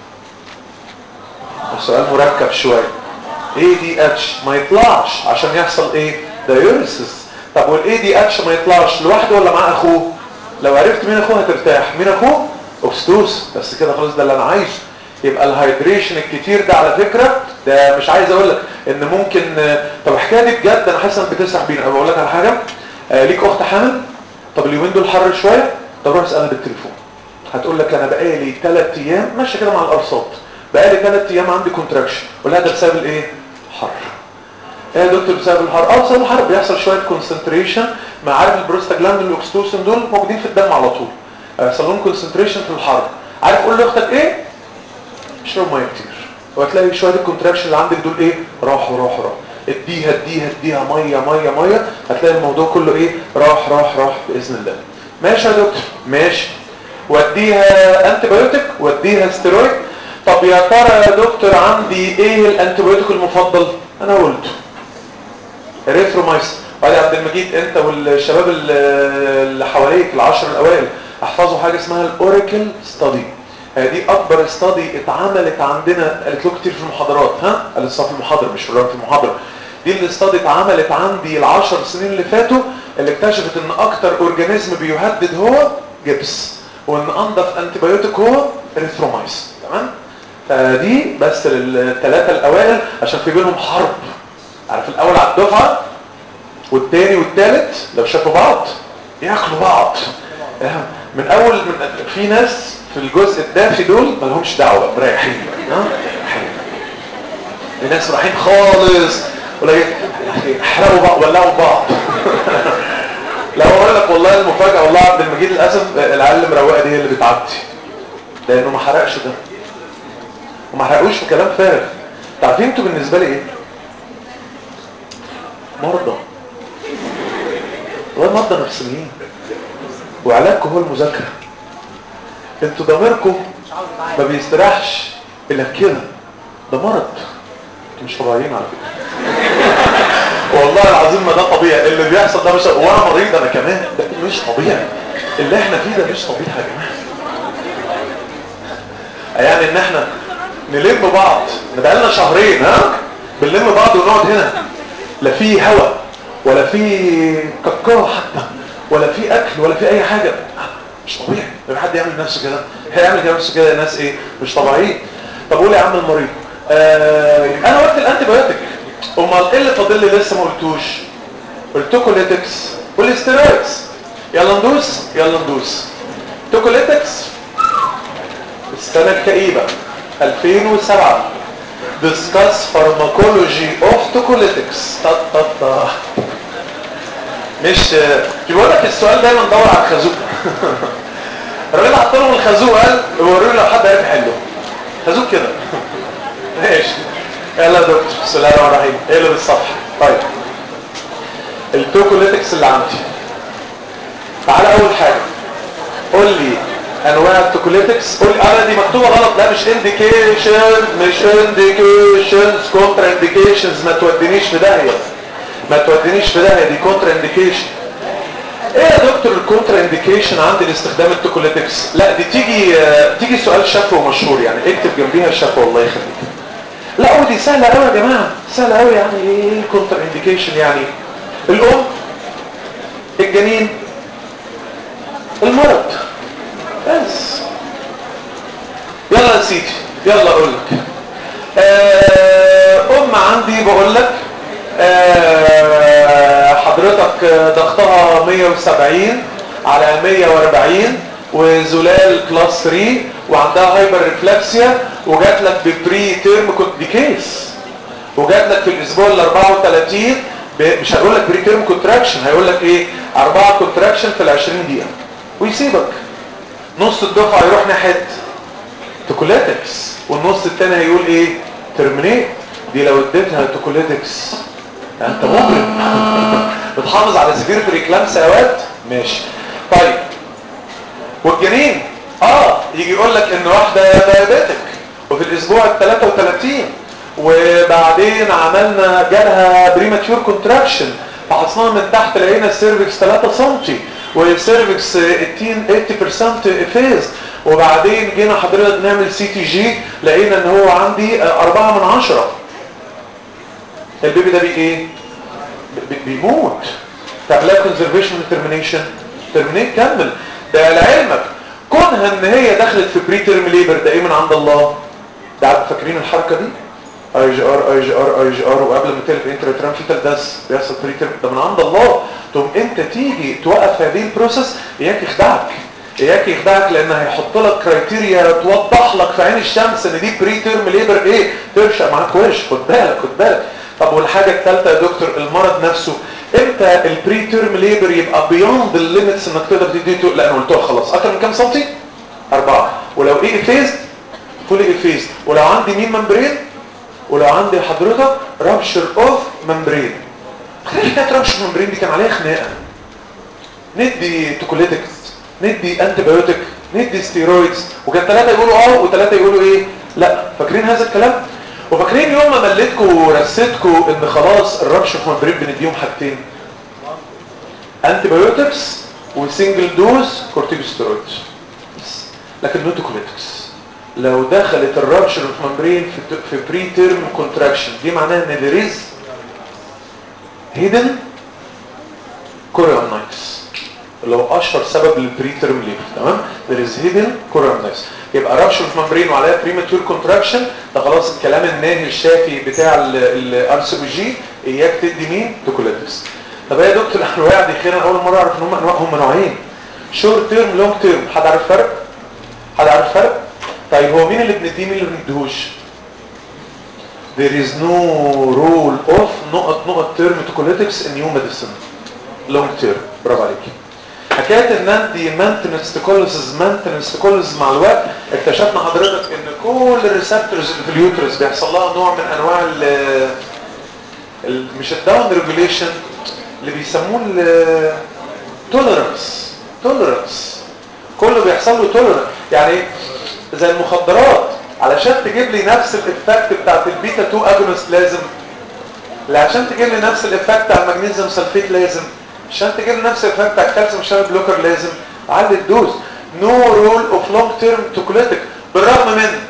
S2: السؤال مركب شوية اي دي اتش ما يطلعش عشان يحصل ايه دايوريسيس طب والاي دي اتش ما يطلعش لوحده ولا مع اخوه لو عرفت مين اخوه هترتاح مين اخوه اوكستوس بس كده خلاص ده اللي انا عايزه يبقى الهايدريشن الكتير ده على فكرة ده مش عايز اقول لك ان ممكن طب الحكايه دي بجد انا حاسس انك بتسرح بينا انا بقول لك على حاجه آه ليك اخت حامل طب اليومين دول حر شويه طب روح اسالها بالتليفون هتقول لك انا بقالي 3 ايام ماشيه كده مع الارصاد بقالي 3 ايام عندي كونتراكشن قول لها ده بسبب الايه حر ايه يا دكتور بسبب الحر اه بسبب الحر بيحصل شويه كونسنتريشن مع عارف البروستاجلاند والاكستوسين دول موجودين في الدم على طول هيحصل لهم كونسنتريشن في الحر عارف قول لاختك ايه اشرب ميه كتير وهتلاقي شويه الكونتراكشن اللي عندك دول ايه راحوا راحوا راحوا اديها اديها اديها ميه ميه ميه هتلاقي الموضوع كله ايه راح راح راح باذن الله ماشي يا دكتور ماشي وديها انتي بايوتيك وديها ستيرويد طب يا ترى يا دكتور عندي ايه الانتي بايوتيك المفضل انا قلته اريثرومايسين وادي عبد المجيد انت والشباب اللي حواليك العشر الاوائل احفظوا حاجه اسمها الاوراكل ستادي دي اكبر استادي اتعملت عندنا قالت له كتير في المحاضرات ها قالت في المحاضره مش في المحاضره دي الاستادي اتعملت عندي العشر سنين اللي فاتوا اللي اكتشفت ان اكتر اورجانيزم بيهدد هو جبس وان انضف انتي بايوتيك هو اريثرومايسين تمام فدي بس للثلاثه الاوائل عشان في بينهم حرب عارف الاول على الدفعه والتاني والتالت لو شافوا بعض ياكلوا بعض من اول من في ناس في الجزء الدافي دول ما لهمش دعوه مريحين ها في ناس رايحين خالص ولا يحرقوا بعض ولعوا بعض لا اقول لك والله المفاجاه والله عبد المجيد للاسف العيال المروقه دي هي اللي بتعدي لانه ما حرقش ده وما حرقوش في كلام فارغ عارفين انتوا بالنسبه لي ايه مرضى والله مرضى نفسيين وعلاجكم هو المذاكره انتوا ضميركم ما بيستراحش الا كده ده مرض انتوا مش طبيعيين على فكره والله العظيم ما ده طبيعي اللي بيحصل ده مش وانا مريض انا كمان ده مش طبيعي اللي احنا فيه ده مش طبيعي يا جماعه يعني ان احنا نلم بعض ده بقالنا شهرين ها بنلم بعض ونقعد هنا لا في هوا ولا في كاكاو حتى ولا في اكل ولا في اي حاجه مش طبيعي لما حد يعمل نفسه كده هيعمل كده نفسه كده ناس ايه مش طبيعيين طب قول يا عم المريض آه انا قلت الانتي بايوتيك امال ايه اللي فاضل لي لسه ما قلتوش التوكوليتكس والاستيرويدز يلا ندوس يلا ندوس توكوليتكس السنه الكئيبه 2007 discuss pharmacology of tocolytics تا تا تا مش مش بقول لك السؤال دايما دور على الخازوق الراجل حط لهم الخازوق قال وروني لو حد عرف يحله خازوق كده ماشي يلا يا دكتور بسم الله الرحمن الرحيم ايه اللي بالصفحه طيب التوكوليتكس اللي عندي تعالى اول حاجه قول لي انواع التوكوليتكس قول لي انا دي مكتوبه غلط لا مش انديكيشن مش انديكيشنز كونترا انديكيشنز ما تودينيش في داهيه ما تودينيش في داهيه دي كونترا انديكيشن ايه يا دكتور الكونترا انديكيشن عندي لاستخدام التوكوليتكس لا دي تيجي تيجي سؤال شفوي مشهور يعني اكتب جنبيها الشفوي الله يخليك لا ودي سهله قوي يا جماعه سهله قوي يعني ايه كونترا انديكيشن يعني الام الجنين المرض بس يلا يا سيدي يلا اقول لك آه ام عندي بقول لك آه حضرتك ضغطها 170 على 140 وزلال كلاس 3 وعندها هايبر ريفلكسيا وجات لك ببري تيرم كنت دي كيس وجات لك في الاسبوع ال 34 مش هقول لك بري تيرم كونتراكشن هيقول لك ايه 4 كونتراكشن في ال 20 دقيقه ويسيبك نص الدفعه يروح ناحيه توكوليتكس والنص الثاني هيقول ايه ترمينيت دي لو اديتها توكوليتكس انت مجرم بتحافظ على سفيرة الريكلامس يا واد ماشي طيب والجنين اه يجي يقول لك ان واحده دايابيتك وفي الاسبوع ال 33 وبعدين عملنا جالها بريماتيور كونتراكشن فحصناها من تحت لقينا السيرفكس 3 سم والسيرفكس 80% فيز وبعدين جينا حضرتك نعمل سي تي جي لقينا ان هو عندي 4 من 10 البيبي ده بي ايه بي بيموت طب لا كونزرفيشن ترمينيشن ترمينيت كمل ده لعلمك كونها ان هي دخلت في بري تيرم ليبر ده ايه من عند الله ده فاكرين الحركه دي اي جي ار اي جي ار اي جي ار وقبل ما تلف انترا فيتال داس بيحصل بري تيرم ده من عند الله تقوم انت تيجي توقف هذه البروسيس اياك يخدعك اياك يخدعك لان هيحط لك كرايتيريا توضح لك في عين الشمس ان دي بري تيرم ليبر ايه ترشق معاك وش خد بالك خد بالك طب والحاجه الثالثه يا دكتور المرض نفسه امتى البري تيرم ليبر يبقى بيوند الليميتس انك تقدر تدي لا انا قلتها خلاص اكتر من كام سنتي أربعة ولو ايه افيزد فول افيزد ولو عندي مين ممبرين ولو عندي حضرتك رابشر اوف ممبرين تخيل حكايه رابشر ممبرين دي كان عليها خناقه ندي توكوليتكس ندي انتي بايوتيك ندي ستيرويدز وكان ثلاثه يقولوا اه وثلاثه يقولوا ايه لا فاكرين هذا الكلام وفاكرين يوم ما مليتكم ورستكم ان خلاص الرابشر اوف ممبرين بنديهم حاجتين انتي بايوتكس وسنجل دوز كورتيكوستيرويدز لكن نو توكوليتكس لو دخلت الرابشر اوف ممبرين في في بري تيرم كونتراكشن دي معناها ان there is hidden chorioamnitis اللي هو اشهر سبب للبري تيرم ليبر تمام there is hidden chorioamnitis يبقى رابشر اوف ممبرين وعليها بريماتور كونتراكشن ده خلاص الكلام الناهي الشافي بتاع الار سي جي اياك تدي مين توكوليتكس طب يا دكتور احنا وقع دي خير اول مره اعرف ان هم انواع هم نوعين شورت تيرم لونج تيرم حد عارف الفرق حد عارف الفرق طيب هو مين اللي بنديه مين اللي بنديهوش there is no rule of نقط نقط تيرم توكوليتكس in new medicine long term برافو عليك حكايه ان انت مانتنس تيكوليسز مانتنس تيكوليسز مع الوقت اكتشفنا حضرتك ان كل الريسبتورز اللي في اليوترس بيحصل لها نوع من انواع ال ال مش الداون ريجوليشن اللي بيسموه التوليرانس توليرانس كله بيحصل له توليرانس يعني زي المخدرات علشان تجيب لي نفس الافكت بتاعت البيتا 2 اجونست لازم لا عشان تجيب لي نفس الافكت بتاع المغنيسيوم سلفيت لازم عشان تجيب لي نفس الافكت بتاع الكالسيوم شانل بلوكر لازم علي الدوز نو رول اوف لونج تيرم توكوليتك بالرغم من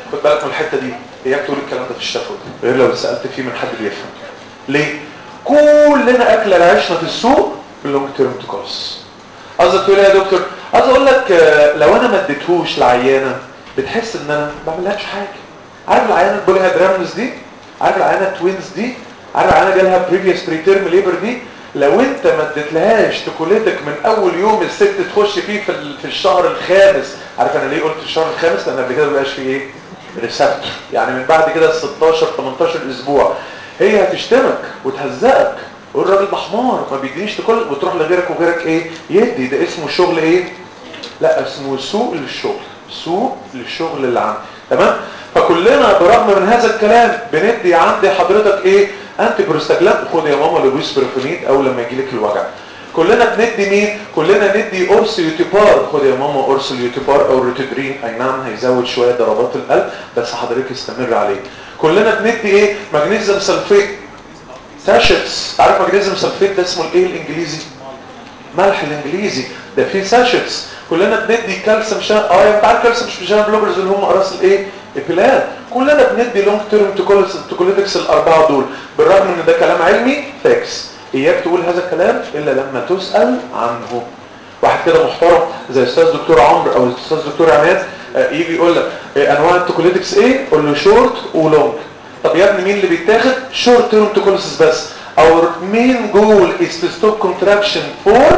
S2: خد بالك من الحته دي اياك تقول الكلام ده في الشفوي غير لو سالت فيه من حد بيفهم ليه كلنا اكل عيشنا في السوق باللونج تيرم تكوس قصدك تقول ايه يا دكتور عايز اقول لك آه، لو انا ما اديتهوش لعيانه بتحس ان انا ما بعملهاش حاجه عارف العيانه البوليها درامز دي عارف العيانه التوينز دي عارف العيانه جالها بريفيوس بريتيرم ليبر دي لو انت ما اديتلهاش تكوليتك من اول يوم الست تخش فيه في ال- في الشهر الخامس عارف انا ليه قلت الشهر الخامس لان قبل كده ما بقاش فيه ايه ريسبتور يعني من بعد كده 16 18 اسبوع هي هتشتمك وتهزقك والراجل ده حمار ما بيدينيش تكل وتروح لغيرك وغيرك ايه يدي ده اسمه شغل ايه لا اسمه سوق للشغل سوق للشغل اللي عندي تمام فكلنا برغم من هذا الكلام بندي عندي حضرتك ايه انتي بروستاجلاند خد يا ماما لويس بريفونيد اول لما يجي لك الوجع كلنا بندي مين كلنا ندي اورسيوتيبار خد يا ماما اورسيوتيبار او روتيدرين اي نعم هيزود شويه ضربات القلب بس حضرتك استمر عليه كلنا بندي ايه مغنيسيوم سلفيت ساشيتس عارف مغنيسيوم سلفيت ده اسمه الايه الانجليزي ملح الانجليزي ده فيه ساشيتس كلنا بندي كالسيوم شان اه انت عارف كالسيوم شان بلوبرز اللي هم اقراص الايه البلاد كلنا بندي لونج تيرم توكوليتكس الاربعه دول بالرغم ان ده كلام علمي فاكس اياك تقول هذا الكلام الا لما تسال عنه واحد كده محترم زي استاذ دكتور عمرو او استاذ دكتور عماد آه، يجي يقول لك آه، انواع التوكوليتكس ايه قول له شورت ولونج طب يا ابني مين اللي بيتاخد شورت تيرم توكوليسيس بس our main goal is to stop contraction for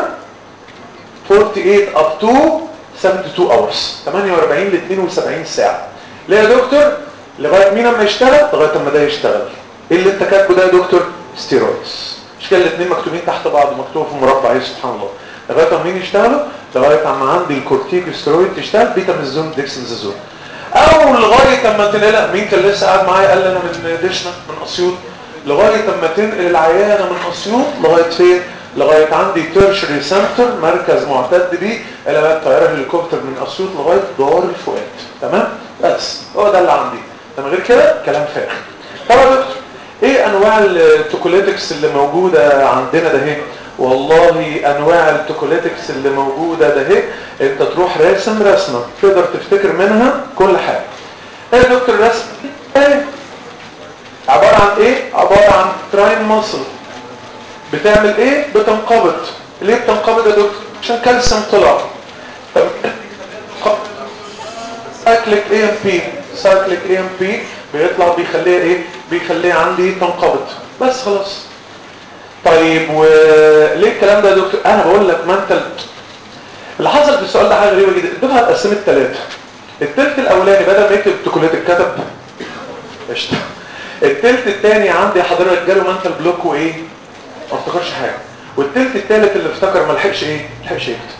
S2: 48 up to 72 hours 48 ل 72 ساعة ليه يا دكتور لغاية مين اما يشتغل لغاية اما ده يشتغل ايه اللي انت كاتبه ده يا دكتور ستيرويدز مش كده الاثنين مكتوبين تحت بعض مكتوب في مربع ايه سبحان الله لغاية اما مين يشتغلوا لغاية اما عندي الكورتيكوستيرويد تشتغل بيتاميزون ديكسنزازون او لغاية اما تنقل مين كان لسه قاعد معايا قال لي انا من دشنا من اسيوط لغاية اما تنقل العيانة من اسيوط لغاية فين لغاية عندي تيرشري سنتر مركز معتد بيه الى بقى الطيارة هليكوبتر من اسيوط لغاية دار الفؤاد تمام بس هو ده اللي عندي تمام غير كده كلام فارغ طب يا دكتور ايه انواع التوكوليتكس اللي موجودة عندنا ده اهي والله انواع التوكوليتكس اللي موجودة ده اهي انت تروح راسم رسمة تقدر تفتكر منها كل حاجة ايه يا دكتور الرسم ايه عبارة عن ايه عبارة عن تراين ماسل بتعمل ايه بتنقبض ليه بتنقبض يا دكتور عشان كالسيوم طلع طب سايكليك اي ام بي سايكليك اي ام بي بيطلع بيخليها ايه بيخليها عندي تنقبض بس خلاص طيب وليه الكلام ده يا دكتور انا بقول لك ما انت اللي حصل في السؤال ده حاجه غريبه جدا الدفعه اتقسمت ثلاثه الثلث الاولاني بدل ما يكتب توكوليت الكتب قشطه الثلث الثاني عندي حضرتك جاله منتل بلوك وايه ما افتكرش حاجه والثلث الثالث اللي افتكر ما لحقش ايه ما لحقش يكتب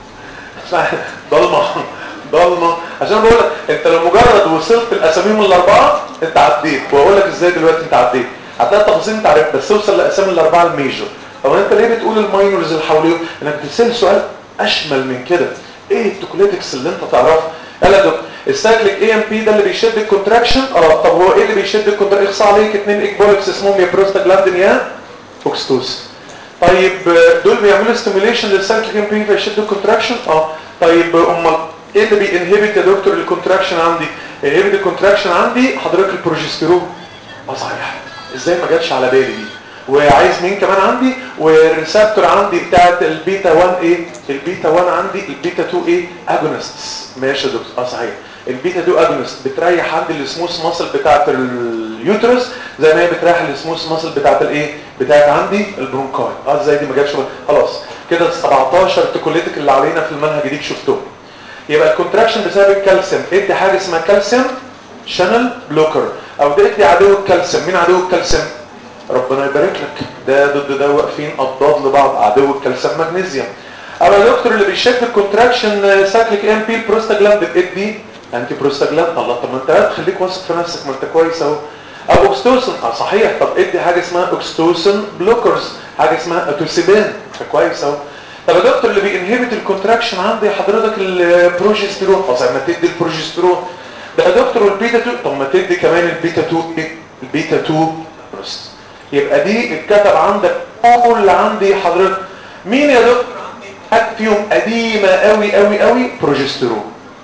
S2: اسمع ضلمه ضلمه عشان بقول لك انت لو مجرد وصلت الاساميهم الاربعه انت عديت واقول لك ازاي دلوقتي انت عديت هتلاقي التفاصيل انت عارف بس توصل للاسامي الاربعه الميجور طب انت ليه بتقول الماينورز اللي حواليهم انك بتسال سؤال اشمل من كده ايه التوكوليتكس اللي انت تعرفها قال لك السايكليك اي ام بي ده اللي بيشد الكونتراكشن اه طب هو ايه اللي بيشد الكونتراكشن اخصى عليك اثنين اكبولكس اسمهم يا بروستاجلاندين يا اوكستوس طيب دول بيعملوا ستيميوليشن للسايكليك ام بي فيشدوا الكونتراكشن اه طيب امال ايه اللي بينهبت يا دكتور الكونتراكشن عندي انهبت الكونتراكشن عندي حضرتك البروجستيرون اه صحيح ازاي ما جاتش على بالي دي وعايز مين كمان عندي والريسبتور عندي بتاعت البيتا 1 ايه البيتا 1 عندي البيتا 2 ايه اجونستس ماشي يا دكتور اه صحيح البيتا 2 اجونست بتريح عندي السموث ماسل بتاعت اليوترس زي ما هي بتريح السموث ماسل بتاعت الايه بتاعت عندي البرونكاي اه ازاي دي ما جاتش خلاص كده ال 17 تيكوليتك اللي علينا في المنهج دي شفتهم يبقى الكونتراكشن بسبب الكالسيوم ادي حاجه اسمها كالسيوم شانل بلوكر او ده ادي عدو الكالسيوم مين عدو الكالسيوم ربنا يبارك لك ده ضد ده واقفين اضداد لبعض عدو الكالسيوم مغنيسيوم او يا دكتور اللي بيشد الكونتراكشن سايكليك ام بي البروستاجلاند ادي انتي بروستاجلاند الله طب ما انت خليك واثق في نفسك ما انت كويس اهو او اوكستوسن اه صحيح طب ادي حاجه اسمها اوكستوسن بلوكرز حاجه اسمها اتوسيبان كويس اهو طب يا دكتور اللي بينهبت الكونتراكشن عندي حضرتك البروجستيرون اه ما تدي البروجستيرون ده يا دكتور والبيتا 2 طب ما تدي كمان البيتا 2 ايه البيتا 2 بروست يبقى دي اتكتب عندك كل عندي حضرتك مين يا دكتور عندي حد فيهم قديمه قوي قوي قوي بروجستيرون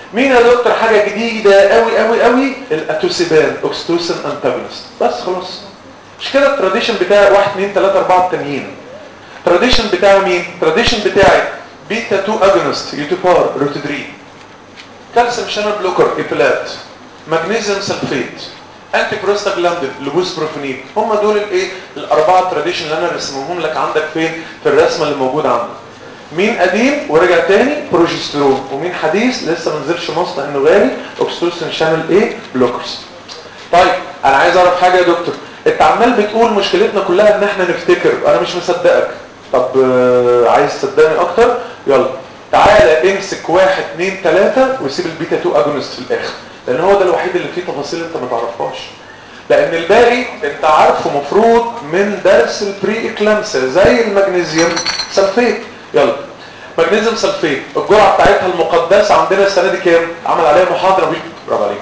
S2: مين يا دكتور حاجه جديده قوي قوي قوي الاتوسيبان اوكستوسن انتاجونست بس خلاص مش كده التراديشن بتاع 1 2 3 4 التانيين التراديشن بتاع مين التراديشن بتاعي بيتا 2 اجونست يوتيبار روتودرين كالسيوم شانل بلوكر ايبلات مغنيسيوم سلفيت انتي بروستاجلاندين لبوس بروفينيد هم دول الايه الاربعه تراديشن اللي انا رسمهم لك عندك فين في الرسمه اللي موجوده عندك مين قديم ورجع تاني بروجسترون ومين حديث لسه ما نزلش مصر لانه غالي اوكستوسين شانل ايه بلوكرز طيب انا عايز اعرف حاجه يا دكتور انت عمال بتقول مشكلتنا كلها ان احنا نفتكر انا مش مصدقك طب آه، عايز تصدقني اكتر يلا تعالى امسك واحد اتنين تلاتة وسيب البيتا 2 اجونست في الاخر لان هو ده الوحيد اللي فيه تفاصيل انت ما تعرفهاش لان الباقي انت عارفه مفروض من درس البري اكلامسيا زي المغنيسيوم سلفيت يلا مغنيسيوم سلفيت الجرعه بتاعتها المقدسه عندنا السنه دي كام عمل عليها محاضره وي- برافو عليك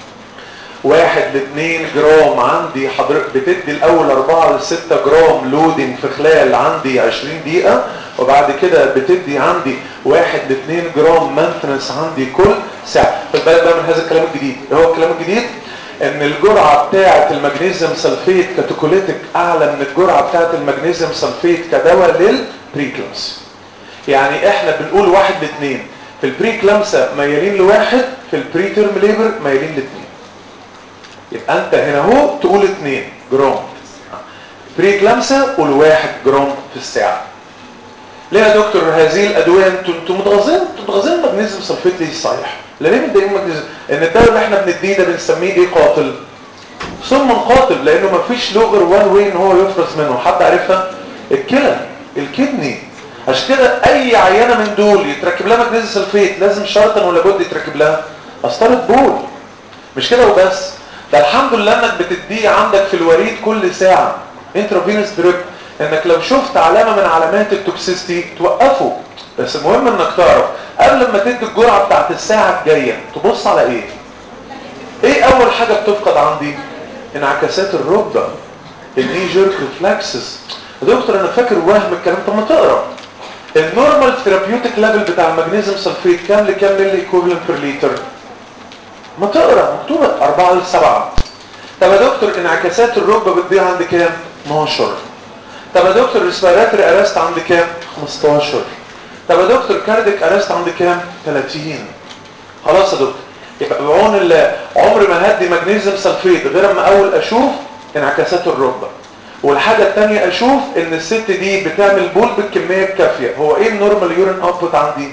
S2: واحد لاثنين جرام عندي حضرتك بتدي الاول اربعة لستة جرام لودنج في خلال عندي 20 دقيقة وبعد كده بتدي عندي واحد لاثنين جرام مانتنس عندي كل ساعة خد بالك بقى من هذا الكلام الجديد ايه هو الكلام الجديد ان الجرعة بتاعة المغنيسيوم سلفيت كتوكوليتك اعلى من الجرعة بتاعة المغنيسيوم سلفيت كدواء للبريكلامس يعني احنا بنقول واحد لاثنين في البريكلامسة ميالين لواحد في البري تيرم ليبر ميالين لاثنين يبقى انت هنا اهو تقول 2 جرام بريكلامسا قول 1 جرام في الساعة ليه يا دكتور هذه الادويه انتوا انتوا متغاظين انتوا متغاظين مغنيسيوم سلفيت ليه صحيح لا ليه متضايقين مغنيسيوم ان الدواء اللي احنا بنديه ده بنسميه ايه قاتل سم قاتل لانه مفيش له غير وان واي ان هو يفرز منه حد عارفها الكلى الكدني عشان كده اي عينه من دول يتركب لها مغنيسيوم سلفيت لازم شرطا ولا بد يتركب لها قسطره بول مش كده وبس ده الحمد لله انك بتديه عندك في الوريد كل ساعة انترافينوس دريب انك لو شفت علامة من علامات التوكسيستي توقفه بس المهم انك تعرف قبل ما تدي الجرعة بتاعت الساعة الجاية تبص على ايه ايه اول حاجة بتفقد عندي انعكاسات الركبة الني جيرك ريفلكسز يا دكتور انا فاكر وهم الكلام طب ما تقرا النورمال ثيرابيوتيك ليفل بتاع المغنيسيوم سلفيت كام لكام ملي ايكوفالنت بير لتر ما تقرا مكتوبه 4 ل 7 طب يا دكتور انعكاسات الركبه بتضيع عند كام 12 طب يا دكتور ريسبيراتوري ارست عند كام 15 طب يا دكتور كارديك ارست عند كام 30 خلاص يا دكتور يبقى بعون الله عمري ما هدي مغنيسيوم سلفيت غير اما اول اشوف انعكاسات الركبه والحاجه الثانيه اشوف ان الست دي بتعمل بول بالكميه الكافيه هو ايه النورمال يورين اوتبوت عندي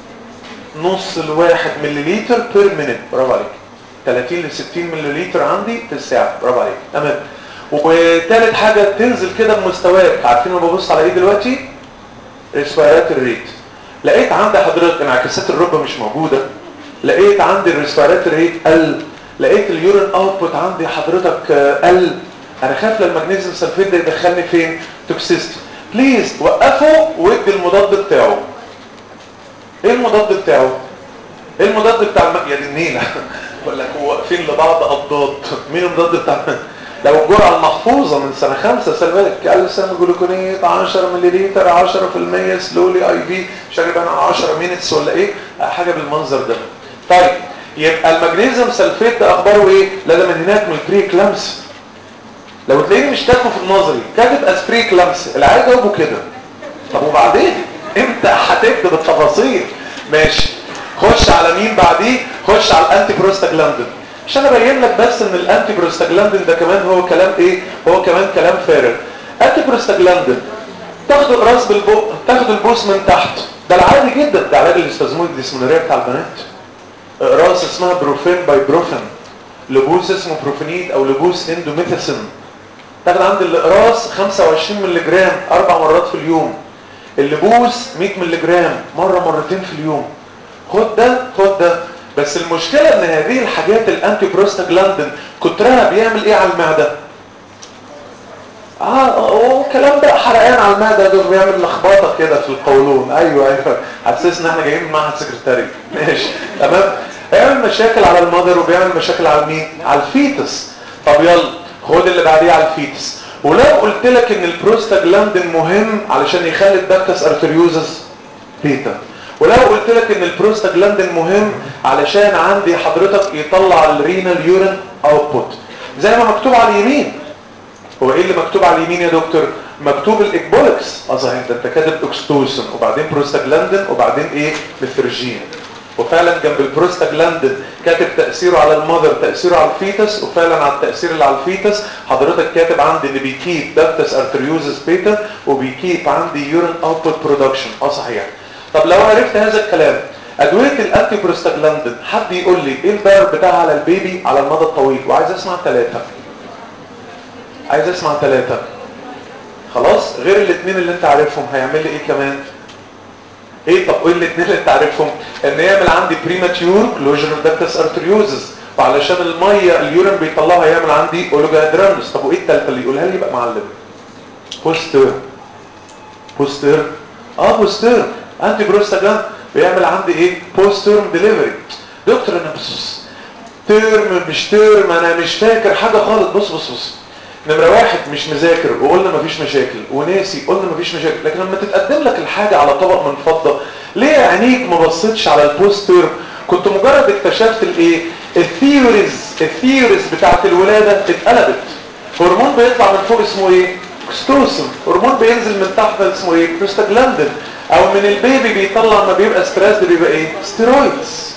S2: نص الواحد مليليتر بير مينيت برافو عليك 30 ل 60 مليليتر عندي في الساعه برافو عليك تمام وثالث حاجه تنزل كده بمستواك عارفين انا ببص على ايه دلوقتي ريسبيراتوري ريت لقيت عندي حضرتك انعكاسات الركبه مش موجوده لقيت عندي الريسبيراتوري ريت قل لقيت اليورين اوتبوت عندي حضرتك آه، قل انا خايف لما المغنيسيوم سلفيت ده يدخلني فين توكسيستي بليز وقفه وادي المضاد بتاعه ايه المضاد بتاعه ايه المضاد بتاع الم... يا دي النيله بقول لك هو واقفين لبعض اضداد مين المضاد بتاع الم... لو الجرعه المحفوظه من سنه خمسة سنه بالك كالسيوم جلوكونيت 10 ملليلتر 10% سلولي اي في مش عارف انا 10 مينتس ولا ايه حاجه بالمنظر ده طيب يبقى المغنيسيوم سلفيت ده اخباره ايه لازم من هناك من البري كلامس لو تلاقيني مش كاتبه في النظري كاتب اسبري كلامس العيال جاوبه كده طب وبعدين امتى هتكتب التفاصيل ماشي خش على مين بعديه خش على الانتي بروستاجلاندين عشان ابين لك بس ان الانتي بروستاجلاندين ده كمان هو كلام ايه هو كمان كلام فارغ انتي بروستاجلاندين تاخده الراس بالبق تاخده البوس من تحت ده العادي جدا ده علاج الاستازمويد الديسمونوريا بتاع البنات راس اسمها بروفين باي بروفين لبوس اسمه بروفينيد او لبوس اندوميثاسين تاخد عند الاقراص 25 مللي جرام اربع مرات في اليوم اللبوس 100 مللي جرام مره مرتين في اليوم خد ده خد ده بس المشكله ان هذه الحاجات الانتي بروستاجلاندين كترها بيعمل ايه على المعده اه وكلام ده حرقان على المعده ده بيعمل لخبطه كده في القولون ايوه ايوه حسسنا احنا جايين من معهد سكرتاري ماشي تمام بيعمل مشاكل على المذر وبيعمل مشاكل على مين على الفيتس طب يلا خد اللي بعديه على الفيتس ولو قلت لك ان البروستاجلاندين مهم علشان يخلي الدكتس ارتريوزس بيتا ولو قلت لك ان البروستاجلاندين مهم علشان عندي حضرتك يطلع الرينال يورين اوتبوت زي ما مكتوب على اليمين هو ايه اللي مكتوب على اليمين يا دكتور مكتوب الاكبولكس اه صحيح ده انت كاتب اكستوسن وبعدين بروستاجلاندين وبعدين ايه ميثرجين وفعلا جنب البروستاجلاندين كاتب تاثيره على المذر تاثيره على الفيتس وفعلا على التاثير اللي على الفيتس حضرتك كاتب عندي ان بيكيب داكتس ارتريوزس بيتا وبيكيب عندي يورين اوتبوت برودكشن اه صحيح طب لو عرفت هذا الكلام ادويه الانتي بروستاجلاندين حد يقول لي ايه الضرر بتاعها على البيبي على المدى الطويل وعايز اسمع ثلاثه عايز اسمع ثلاثه خلاص غير الاثنين اللي انت عارفهم هيعمل لي ايه كمان ايه طب ايه الاثنين اللي انت عارفهم ان يعمل عندي بريماتيور كلوجر داكتس ارتريوزس وعلشان الميه اليورين بيطلعها يعمل عندي اولوجادرانوس طب وايه الثالثه اللي يقولها لي يبقى معلم بوستر بوستر اه بوستر انتي بروستاجلاند بيعمل عندي ايه بوستر ديليفري دكتور انا بص ترم مش ترم انا مش فاكر حاجه خالص بص بص بص نمرة واحد مش مذاكر وقلنا مفيش مشاكل وناسي قلنا مفيش مشاكل لكن لما تتقدم لك الحاجة على طبق من فضة ليه عينيك ما بصيتش على البوستر كنت مجرد اكتشفت الايه الثيوريز الثيوريز بتاعت الولادة اتقلبت هرمون بيطلع من فوق اسمه ايه اكستوسن هرمون بينزل من تحت اسمه ايه بروستاجلاندين او من البيبي بيطلع ما بيبقى ستريس بيبقى ايه ستيرويدز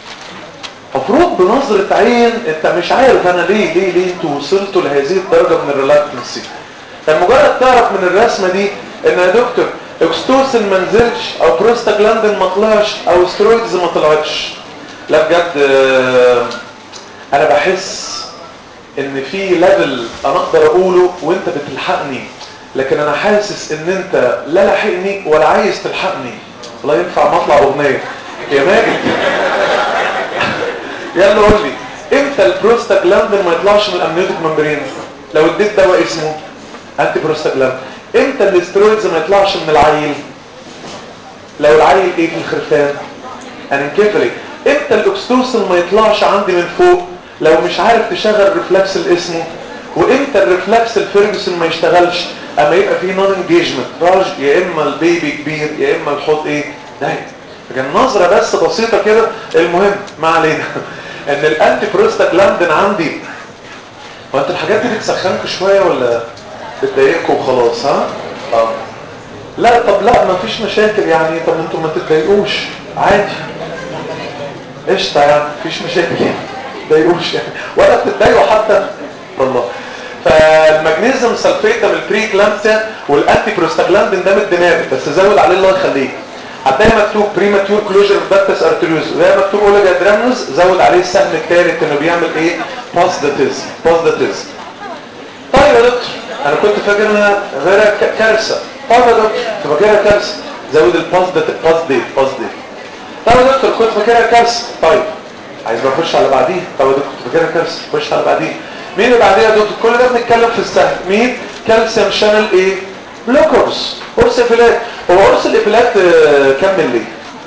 S2: مفروض بنظرة عين انت مش عارف انا ليه ليه ليه انتوا وصلتوا لهذه الدرجة من الريلاكتنسي مجرد تعرف من الرسمة دي ان يا دكتور اكستوسن ما نزلش او بروستاجلاندين ما طلعش او سترويدز ما طلعتش لا بجد انا بحس ان في ليفل انا اقدر اقوله وانت بتلحقني لكن انا حاسس ان انت لا لاحقني ولا عايز تلحقني لا ينفع مطلع اغنية يا ماجد يلا قول لي امتى البروستاجلاندين ما يطلعش من الامنيوتيك ممبرين لو اديت دواء اسمه انتي بروستاجلاندين امتى الاسترويدز ما يطلعش من العيل لو العيل ايه في الخرفان انكفلي امتى الاكستوسن ما يطلعش عندي من فوق لو مش عارف تشغل الريفلكس اللي اسمه وامتى الريفلكس الفيرجسون ما يشتغلش اما يبقى في نون انجيجمنت راج يا اما البيبي كبير يا اما الحوض ايه ضيق كان نظرة بس بسيطة كده المهم ما علينا ان الانتي بروستاجلاندين عندي هو انت الحاجات دي بتسخنكوا شوية ولا بتضايقكم وخلاص ها اه لا طب لا ما فيش مشاكل يعني طب انتوا ما تتضايقوش عادي قشطة يعني مفيش مشاكل يعني تضايقوش يعني ولا بتتضايقوا حتى والله فالمغنيسيوم سلفيت من البري كلامسيا والانتي بروستاجلاندين ده من الدماغ بس زود عليه الله يخليك هتلاقي مكتوب بريماتيور كلوجر باكتس ارتريوز وده مكتوب اوليجا درامنوس زود عليه السهم الثالث انه بيعمل ايه بوزيتيز بوزيتيز طيب يا دكتور انا كنت فاكر انها غير كارثه طيب يا دكتور كنت فاكرها كارثه زود البوزيتيف بوزيتيف بوزيتيف طيب يا دكتور كنت فاكرها كارثه طيب عايز بقى اخش على بعديه طب يا دكتور كنت فاكرها كارثه خش على بعديه مين اللي بعديها يا دكتور كل ده بنتكلم في السهل مين كالسيوم شانل ايه بلوكرز قرص افلات هو قرص الافلات كام ملي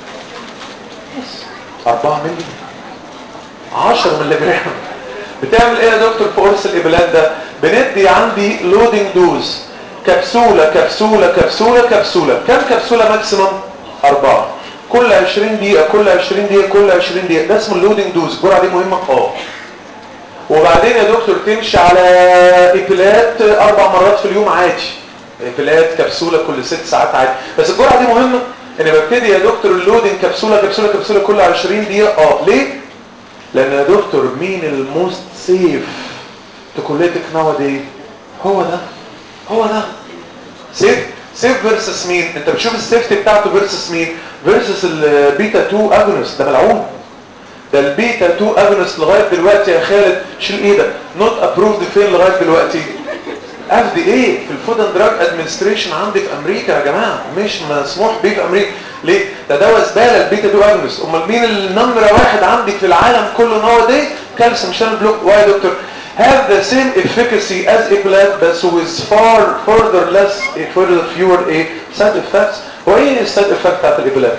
S2: 4 ملي 10 ملي جرام بتعمل ايه يا دكتور في قرص الافلات ده بندي عندي لودنج دوز كبسولة كبسولة كبسولة كبسولة كم كبسولة ماكسيمم أربعة كل 20 دقيقة كل 20 دقيقة كل 20 دقيقة ده اسمه اللودنج دوز الجرعة دي مهمة اه وبعدين يا دكتور تمشي على ايبيلات اربع مرات في اليوم عادي ايبيلات كبسولة كل ست ساعات عادي بس الجرعة دي مهمة ان ببتدي يا دكتور اللودنج كبسولة كبسولة كبسولة كل 20 دقيقة اه ليه؟ لان يا دكتور مين الموست سيف تكوليتك ناو دي هو ده هو ده سيف سيف فيرسس مين انت بتشوف السيفتي بتاعته فيرسس مين فيرسس البيتا 2 اجونست ده ملعون ده البيتا 2 اجونست لغايه دلوقتي يا خالد شيل ايدك نوت ابروفد فين لغايه دلوقتي اف دي ايه في الفود اند دراج ادمنستريشن عندي في امريكا يا جماعه مش مسموح بيه في امريكا ليه ده دواء زباله البيتا 2 اجونست امال مين النمره واحد عندك في العالم كله نوع دي كالسيوم شانل بلوك واي يا دكتور have the same efficacy as Iplat but with far further less further fewer a side effects وايه السايد افكت بتاعت الإبلات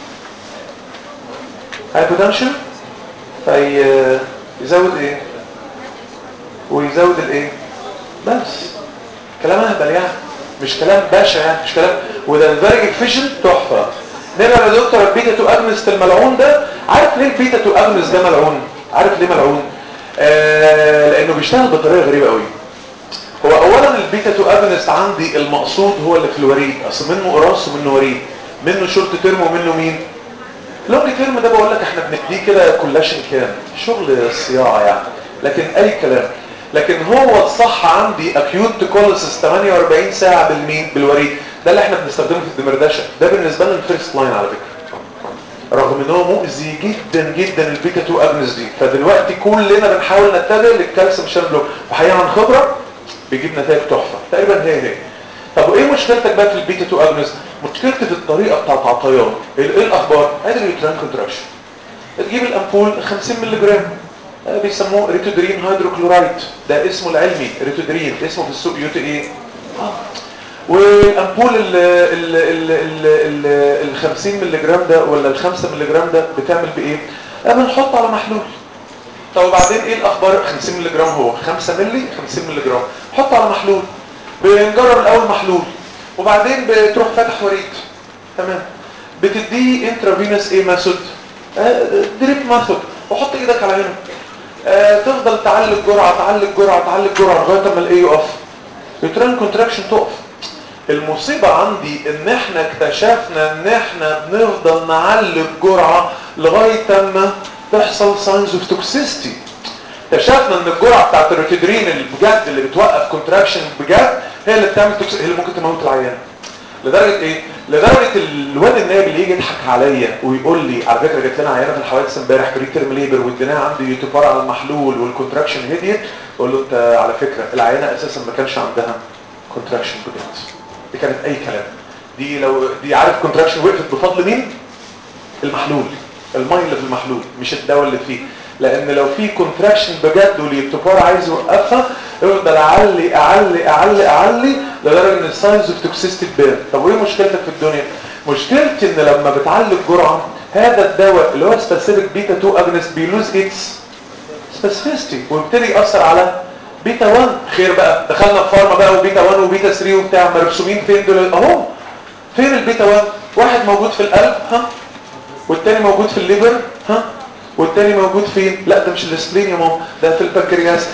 S2: hypotension في يزود ايه ويزود الايه بس كلام اهبل يعني مش كلام باشا يعني مش كلام وده الفيري efficient تحفه نرجع يا دكتور البيتا 2 اجنست الملعون ده عارف ليه البيتا 2 اجنست ده ملعون عارف ليه ملعون آه لانه بيشتغل بطريقه غريبه قوي هو اولا البيتا 2 اجنست عندي المقصود هو اللي في الوريد اصل منه قراص ومنه وريد منه شورت تيرم ومنه مين لونج تيرم ده بقول لك احنا بنديه كده كلاشن كام شغل صياعه يعني لكن اي كلام لكن هو الصح عندي اكيوت كوليسيس 48 ساعه بالمين بالوريد ده اللي احنا بنستخدمه في الدمردشه ده بالنسبه لنا الفيرست لاين على فكره رغم ان هو مؤذي جدا جدا البيتا 2 اجنس دي فدلوقتي كلنا بنحاول نتجه للكالسيوم شان بلوك وحقيقه عن خبره بيجيب نتائج تحفه تقريبا هي هي طب وايه مشكلتك بقى في البيتا 2 اجنس مشكلتي في الطريقه بتاعت عطيان ايه الاخبار ادي اليوتران كونتراكشن تجيب الامبول 50 مللي جرام بيسموه ريتودرين هيدروكلورايد ده اسمه العلمي ريتودرين اسمه في السوق يوتي ايه آه. والامبول ال ال ال ال ال 50 مللي جرام ده ولا ال 5 مللي جرام ده بتعمل بايه بنحطه على محلول طب وبعدين ايه الاخبار 50 مللي جرام هو 5 مللي 50 مللي جرام حطه على محلول بنجرب الاول محلول وبعدين بتروح فاتح وريد تمام بتديه انترافينوس ايه ميثود دريب ميثود وحط ايدك على هنا آه تفضل تعلي الجرعه تعلي الجرعه تعلي الجرعه لغايه اما الايه يقف يوتران كونتراكشن تقف المصيبة عندي ان احنا اكتشفنا ان احنا بنفضل نعلي الجرعة لغاية اما تحصل ساينز اوف توكسيستي اكتشفنا ان الجرعة بتاعت الروتيدرين اللي بجد اللي بتوقف كونتراكشن بجد هي اللي بتعمل توكسيستي هي اللي ممكن تموت العيان لدرجة ايه؟ لدرجة الواد النائب اللي يجي يضحك عليا ويقول لي على فكرة جات لنا عيانة في الحوادث امبارح بري تيرم ليبر واديناها عنده يوتيفار على المحلول والكونتراكشن هديت اقول له انت على فكرة العيانة اساسا ما كانش عندها كونتراكشن بجد دي كانت اي كلام دي لو دي عارف كونتراكشن وقفت بفضل مين المحلول الميه اللي في المحلول مش الدواء اللي فيه لان لو في كونتراكشن بجد واليوتيفار عايز يوقفها يفضل اعلي اعلي اعلي اعلي لدرجه ان الساينز اوف توكسيستي تبان طب وايه مشكلتك في الدنيا مشكلتي ان لما بتعلي الجرعه هذا الدواء اللي هو سبيسيفيك بيتا 2 اجنست بيلوز اتس سبيسيفيستي ويبتدي ياثر على بيتا 1 خير بقى دخلنا في فارما بقى وبيتا 1 وبيتا 3 وبتاع مرسومين فين دول اهو فين البيتا 1 واحد موجود في القلب ها والتاني موجود في الليفر ها والتاني موجود فين لا ده مش الاسبلين يا ماما ده في البنكرياس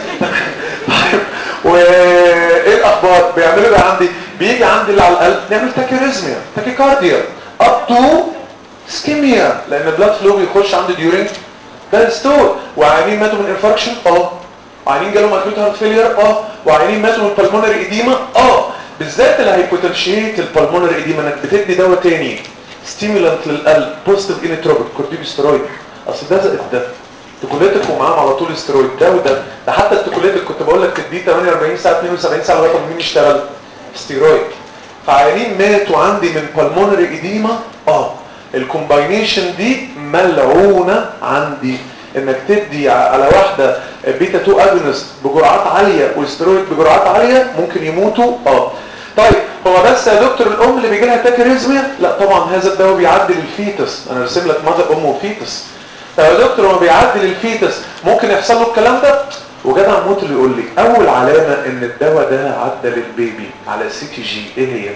S2: وايه الاخبار بيعملوا بقى عندي بيجي عندي اللي على القلب نعمل تاكيريزميا تاكيكارديا اب تو سكيميا لان البلاد فلو بيخش عندي ديورينج ده ستور وعيانين ماتوا من انفاركشن اه وعيانين جالهم اكيوت هارت فيلير اه وعيانين ماتوا من البلمونري ايديما اه بالذات اللي هيبوتنشيت البلمونري ايديما انك بتدي دواء تاني ستيمولانت للقلب بوزيتيف انيتروبيك كورتيكوستيرويد اصل ده زائد ده تكوليتك ومعاهم على طول استرويد ده وده ده حتى التكوليتك كنت بقول لك تديه 48 ساعه 72 ساعه لغايه ما مين يشتغل ستيرويد فعيانين ماتوا عندي من بالمونري ايديما اه الكومباينيشن دي ملعونه عندي انك تدي على واحده بيتا 2 اجونست بجرعات عاليه واسترويد بجرعات عاليه ممكن يموتوا اه طيب هو بس يا دكتور الام اللي بيجي لها تاكيريزميا لا طبعا هذا الدواء بيعدي للفيتس انا رسم لك ماذا ام وفيتس طب يا دكتور هو بيعدي للفيتس ممكن يحصل له الكلام ده وجدع موت اللي يقول لي اول علامه ان الدواء ده عدى للبيبي على سي تي جي ايه هي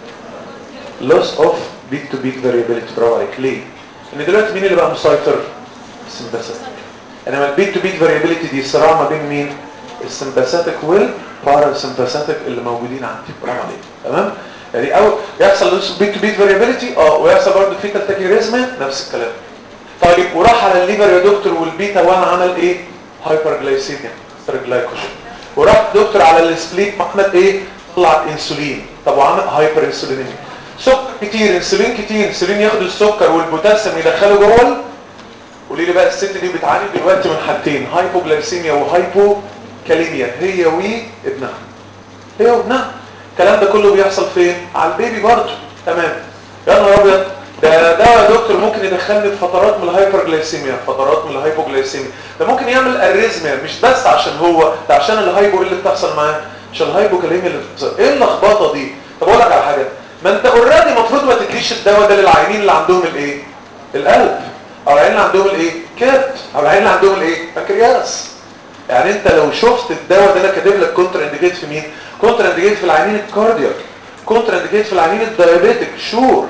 S2: loss of beat to beat variability برافو عليك ليه ان دلوقتي مين اللي بقى مسيطر السمباثيك انما البيت تو بيت فاريابيليتي دي صراع ما بين مين السمباثيك والباراسمباثيك اللي موجودين عندي برافو عليك تمام يعني او يحصل بيت تو بيت فاريابيليتي اه ويحصل برضه فيتال تاكيريزما نفس الكلام طيب وراح على الليفر يا دكتور والبيتا 1 عمل ايه هايبر جلايسيميا جلايكوجين وراح دكتور على السبليت عمل ايه طلع انسولين طب وعمل هايبر انسولينيميا سكر كتير انسولين كتير انسولين ياخد السكر والبوتاسيوم يدخله جوه قولي لي بقى الست دي بتعاني دلوقتي من حاجتين هايبوجلايسيميا وهايبو كاليميا هي وابنها هي وابنها الكلام ده كله بيحصل فين على البيبي برضه تمام يا نهار ابيض ده ده يا دكتور ممكن يدخلني في فترات من الهايبرجلايسيميا فترات من الهايبوجلايسيميا ده ممكن يعمل اريزميا مش بس عشان هو ده عشان الهايبو اللي بتحصل معاه عشان الهايبوكاليميا اللي بتحصل ايه اللخبطه دي طب اقول لك على حاجه ما انت اوريدي المفروض ما تديش الدواء ده للعيانين اللي عندهم الايه القلب او العيانين اللي عندهم الايه كبد او العيانين اللي عندهم الايه بنكرياس يعني انت لو شفت الدواء ده انا كاتب لك كونتر انديكيت في مين كونتر انديكيت في العيانين الكاردياك كونتر انديكيت في العيانين الدايابيتك شور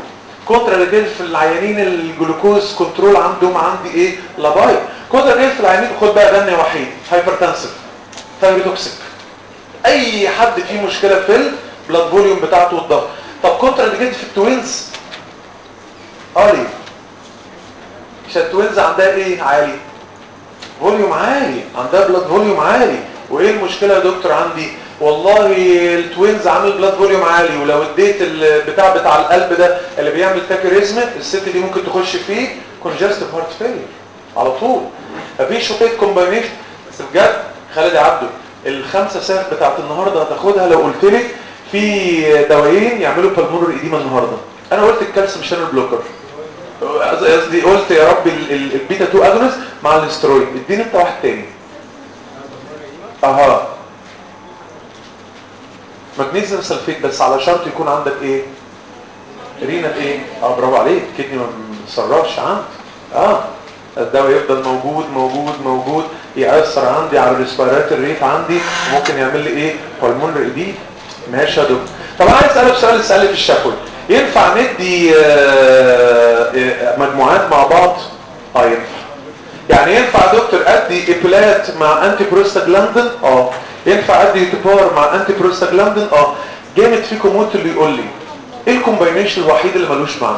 S2: كونترا في العيانين الجلوكوز كنترول عندهم عندي ايه لاباي كونترا في العيانين خد بقى غني وحيد هايبرتنسف ثايروتوكسيك اي حد فيه مشكله في البلاد فوليوم بتاعته والضغط طب كونترا في التوينز اه ليه عشان التوينز عندها ايه عالي فوليوم عالي عندها بلاد فوليوم عالي وايه المشكله يا دكتور عندي والله التوينز عامل بلاد فوليوم عالي ولو اديت البتاع بتاع القلب ده اللي بيعمل تاكيريزم الست دي ممكن تخش فيه كونجستيف هارت فيلير على طول مفيش شويه كومباينيشن بس بجد خالد عبده الخمسه ساعات بتاعت النهارده هتاخدها لو قلت لك في دوايين يعملوا بالمونر ايديما النهارده انا قلت الكالسيوم شانل بلوكر قصدي قلت يا رب البيتا 2 اجونس مع الاسترويد اديني انت واحد تاني اها مغنيسيوم سلفيت بس على شرط يكون عندك ايه رينا ايه اه برافو عليك كدني ما بتصرفش عندي اه الدواء يفضل موجود موجود موجود يأثر عندي على الريسبيراتور ريت عندي وممكن يعمل لي ايه هرمون رئيدي ماشي يا دكتور طب انا عايز اسالك سؤال اسالي في الشفوي ينفع ندي مجموعات مع بعض اه ينفع يعني ينفع يا دكتور ادي ايبولات مع انتي بروستاجلاندين اه ينفع ادي تبار مع انتي بروستاجلاندين اه جامد فيكم موت اللي يقول لي ايه الكومباينيشن الوحيد اللي ملوش معنى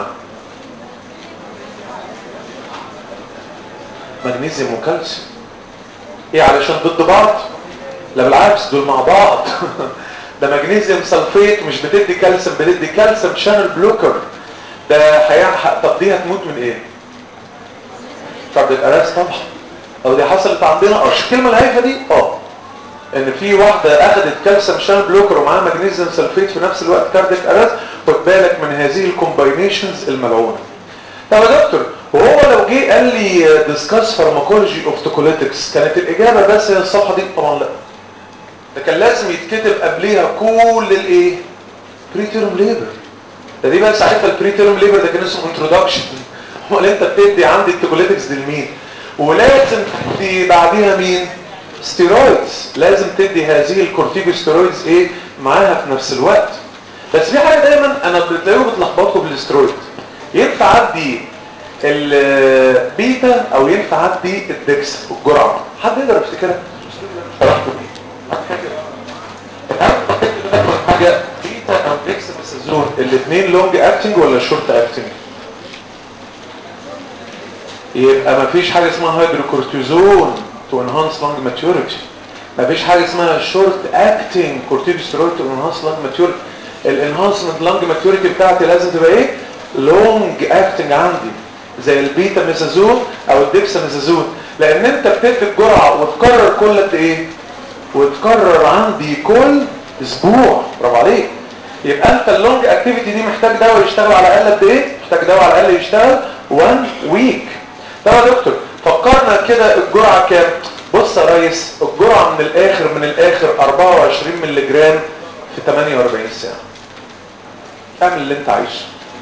S2: مغنيسيوم وكالسيوم ايه علشان ضد بعض لا بالعكس دول مع بعض ده مغنيسيوم سلفيت مش بتدي كالسيوم بتدي كالسيوم شانل بلوكر ده هيحقق طب دي هتموت من ايه طب القراص طبعا او دي حصلت عندنا اه الكلمه الهايفه دي اه ان في واحده اخذت كالسيوم شانل بلوكر ومعاها مغنيسيوم سلفيت في نفس الوقت كارديك ارست خد بالك من هذه الكومباينيشنز الملعونه طب يا دكتور وهو لو جه قال لي ديسكاس فارماكولوجي اوف توكوليتكس كانت الاجابه بس هي الصفحه دي طبعا لا ده كان لازم يتكتب قبليها كل الايه بريتيرم ليبر ده دي بقى ساعتها البريتيرم ليبر ده كان اسمه انترودكشن امال انت بتدي عندي التوكوليتكس دي لمين ولازم تدي بعديها مين ستيرويدز لازم تدي هذه الكورتيكوستيرويدز ايه معاها في نفس الوقت بس في حاجه دايما انا بتلاقيهم بتلخبطكم بالاسترويد ينفع ادي البيتا او ينفع ادي الدكس الجرعه حد يقدر يفتكرها حاجه بيتا او دكس مسازون الاثنين لونج اكتنج ولا شورت اكتنج يبقى ما فيش حاجه اسمها هيدروكورتيزون تو انهانس لونج ماتيوريتي ما فيش حاجه اسمها شورت اكتنج كورتيكوستيرويد تو انهانس لونج ماتيوريتي الانهانسمنت لونج ماتيوريتي بتاعتي لازم تبقى ايه لونج اكتنج عندي زي البيتا ميزازون او الديكسا ميزازون لان انت بتدي الجرعه وتكرر كل قد ايه وتكرر عندي كل اسبوع برافو عليك يبقى انت اللونج اكتيفيتي دي محتاج دواء يشتغل على الاقل قد ايه محتاج دواء على الاقل يشتغل 1 ويك طب يا دكتور فكرنا كده الجرعه كام بص يا ريس الجرعه من الاخر من الاخر 24 مللي جرام في 48 ساعه اعمل اللي انت عايزه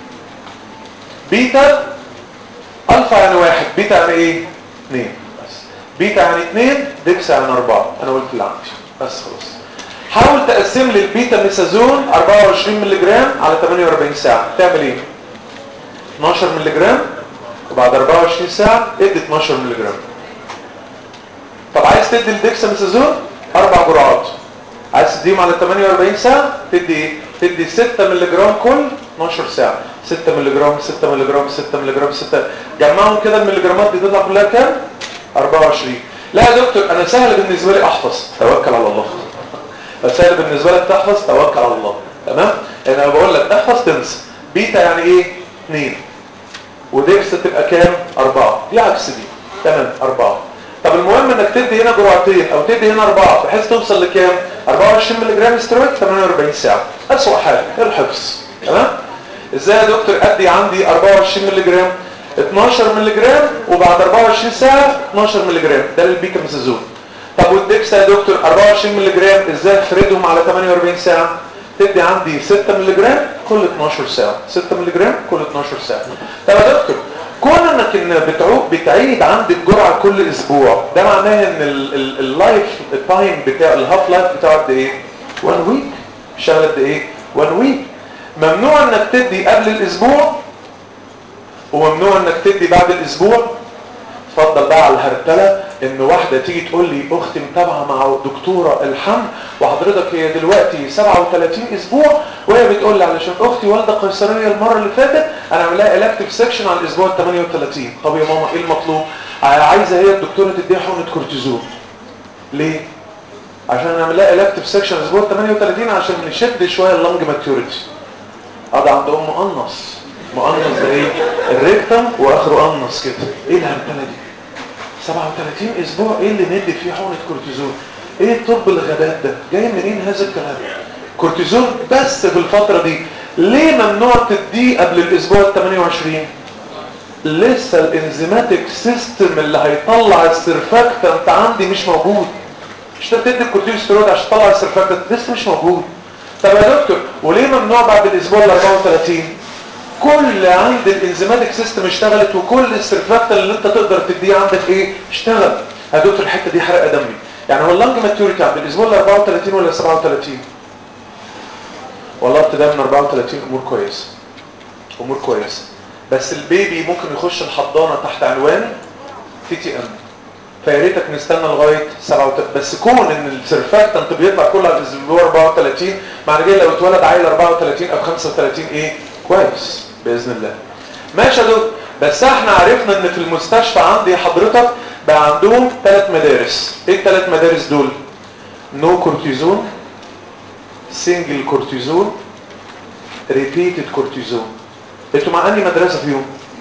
S2: بيتا الفا يعني واحد بيتا يعني ايه اثنين بس بيتا يعني اثنين ديكسا يعني اربعة انا قلت اللي عندي بس خلاص حاول تقسم لي البيتا ميثازون 24 مللي جرام على 48 ساعة تعمل ايه 12 مللي جرام وبعد 24 ساعة ادي 12 مللي جرام طب عايز تدي الديكسا ميثازون اربع جرعات عايز تديهم على 48 ساعة تدي ايه تدي 6 مللي جرام كل 12 ساعة 6 مللي جرام 6 مللي جرام 6 مللي جرام 6 جمعهم كده المللي جرامات دي تطلع كلها كام 24 لا يا دكتور انا سهل بالنسبة لي احفظ توكل على الله سهل بالنسبة لك تحفظ توكل على الله تمام انا بقول لك احفظ تنسى بيتا يعني ايه 2 وديكس تبقى كام 4 دي عكس دي تمام 4 طب المهم انك تدي هنا جرعتين او تدي هنا اربعة بحيث توصل لكام 24 مللي جرام سترويد 48 ساعة اسوأ حاجة الحفظ تمام ازاي يا دكتور ادي عندي 24 مللي جرام 12 مللي جرام وبعد 24 ساعة 12 مللي جرام ده البيكا ميزازون طب والدكسا يا دكتور 24 مللي جرام ازاي افردهم على 48 ساعة تدي عندي 6 مللي جرام كل 12 ساعة 6 مللي جرام كل 12 ساعة طب يا دكتور كون انك ان بتعود بتعيد عندك جرعه كل اسبوع ده معناه ان اللايف تايم بتاع الهاف لايف بتاعه قد ايه 1 ويك شغال قد ايه 1 ويك ممنوع انك تدي قبل الاسبوع وممنوع انك تدي بعد الاسبوع اتفضل بقى على الهرتله ان واحده تيجي تقول لي اختي متابعه مع دكتوره الحمل وحضرتك هي دلوقتي 37 اسبوع وهي بتقول لي علشان اختي والده قيصريه المره اللي فاتت انا عامل لها الكتيف سكشن على الاسبوع ال 38 طب يا ماما ايه المطلوب عايزه هي الدكتوره تديها حقنه كورتيزون ليه عشان نعمل لها الكتيف سكشن الاسبوع ال 38 عشان نشد شويه اللنج ماتيوريتي هذا عندهم مقنص مقنص ده ايه الريكتم واخره قنص كده ايه الهرتله دي 37 اسبوع ايه اللي ندي فيه حقنه كورتيزون ايه الطب الغباء ده جاي منين هذا الكلام كورتيزون بس في الفتره دي ليه ممنوع تديه قبل الاسبوع ال 28 لسه الانزيماتيك سيستم اللي هيطلع السيرفاكتنت عندي مش موجود مش انت بتدي الكورتيزون عشان تطلع السيرفاكتنت لسه مش موجود طب يا دكتور وليه ممنوع بعد الاسبوع ال 34 كل عند الانزيماتيك سيستم اشتغلت وكل السيرفاكتال اللي انت تقدر تديه عندك ايه اشتغل يا دكتور الحته دي حرقه دمي يعني هو اللنج ماتيوريتي عند الاسبوع ال 34 ولا 37 والله ابتداء من 34 امور كويسه امور كويسه بس البيبي ممكن يخش الحضانه تحت عنوان تي تي ام فيا ريتك نستنى لغايه 37 بس كون ان السيرفاكتنت بيطلع كله على الاسبوع 34 معنى كده لو اتولد عيل 34 او 35 ايه كويس باذن الله ماشي يا دكتور بس احنا عرفنا ان في المستشفى عندي حضرتك بقى عندهم ثلاث مدارس ايه الثلاث مدارس دول نو كورتيزون سنجل كورتيزون ريبيتد كورتيزون انتوا مع انهي مدرسه فيهم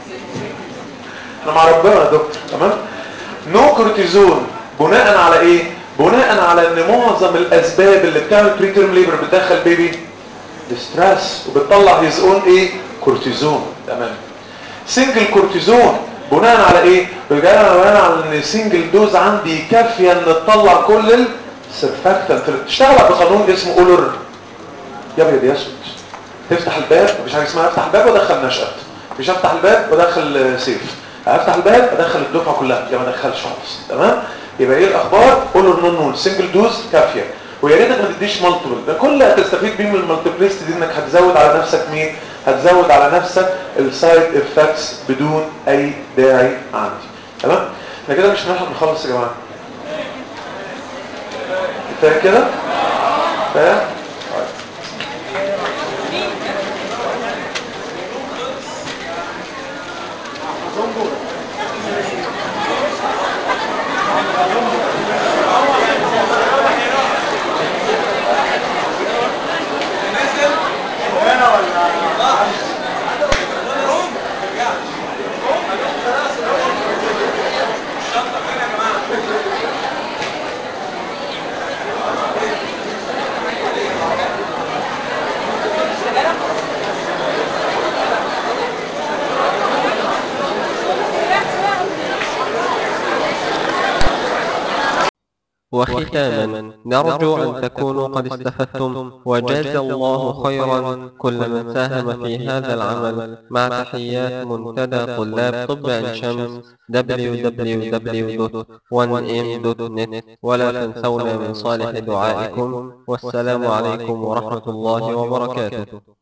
S2: احنا مع ربنا يا دكتور تمام نو كورتيزون بناء على ايه بناء على ان معظم الاسباب اللي بتعمل بريتيرم ليبر بتدخل بيبي ستريس وبتطلع هيز اون ايه كورتيزون تمام سنجل كورتيزون بناء على ايه بناء على ان سنجل دوز عندي كافيه ان تطلع كل السرفاكتنت تشتغل بقانون اسمه اولر يا ابيض يا اسود تفتح الباب مفيش حاجه اسمها افتح الباب وادخل نشأت مش افتح الباب وادخل سيف افتح الباب ادخل الدفعه كلها يا ما ادخلش خالص تمام يبقى ايه الاخبار اولر نون نون سنجل دوز كافيه ويا ريتك ما تديش مالتيبل ده كل اللي هتستفيد بيه من المالتيبلست دي انك هتزود على نفسك مين هتزود على نفسك السايد افكتس بدون اي داعي عندي تمام احنا كده مش هنلحق نخلص يا جماعه كفايه كده كفايه
S1: وختاما نرجو أن تكونوا قد استفدتم وجاز الله خيرا كل من ساهم في هذا العمل مع تحيات منتدى طلاب طب عين شمس www.1m.net ولا تنسونا من صالح دعائكم والسلام عليكم ورحمة الله وبركاته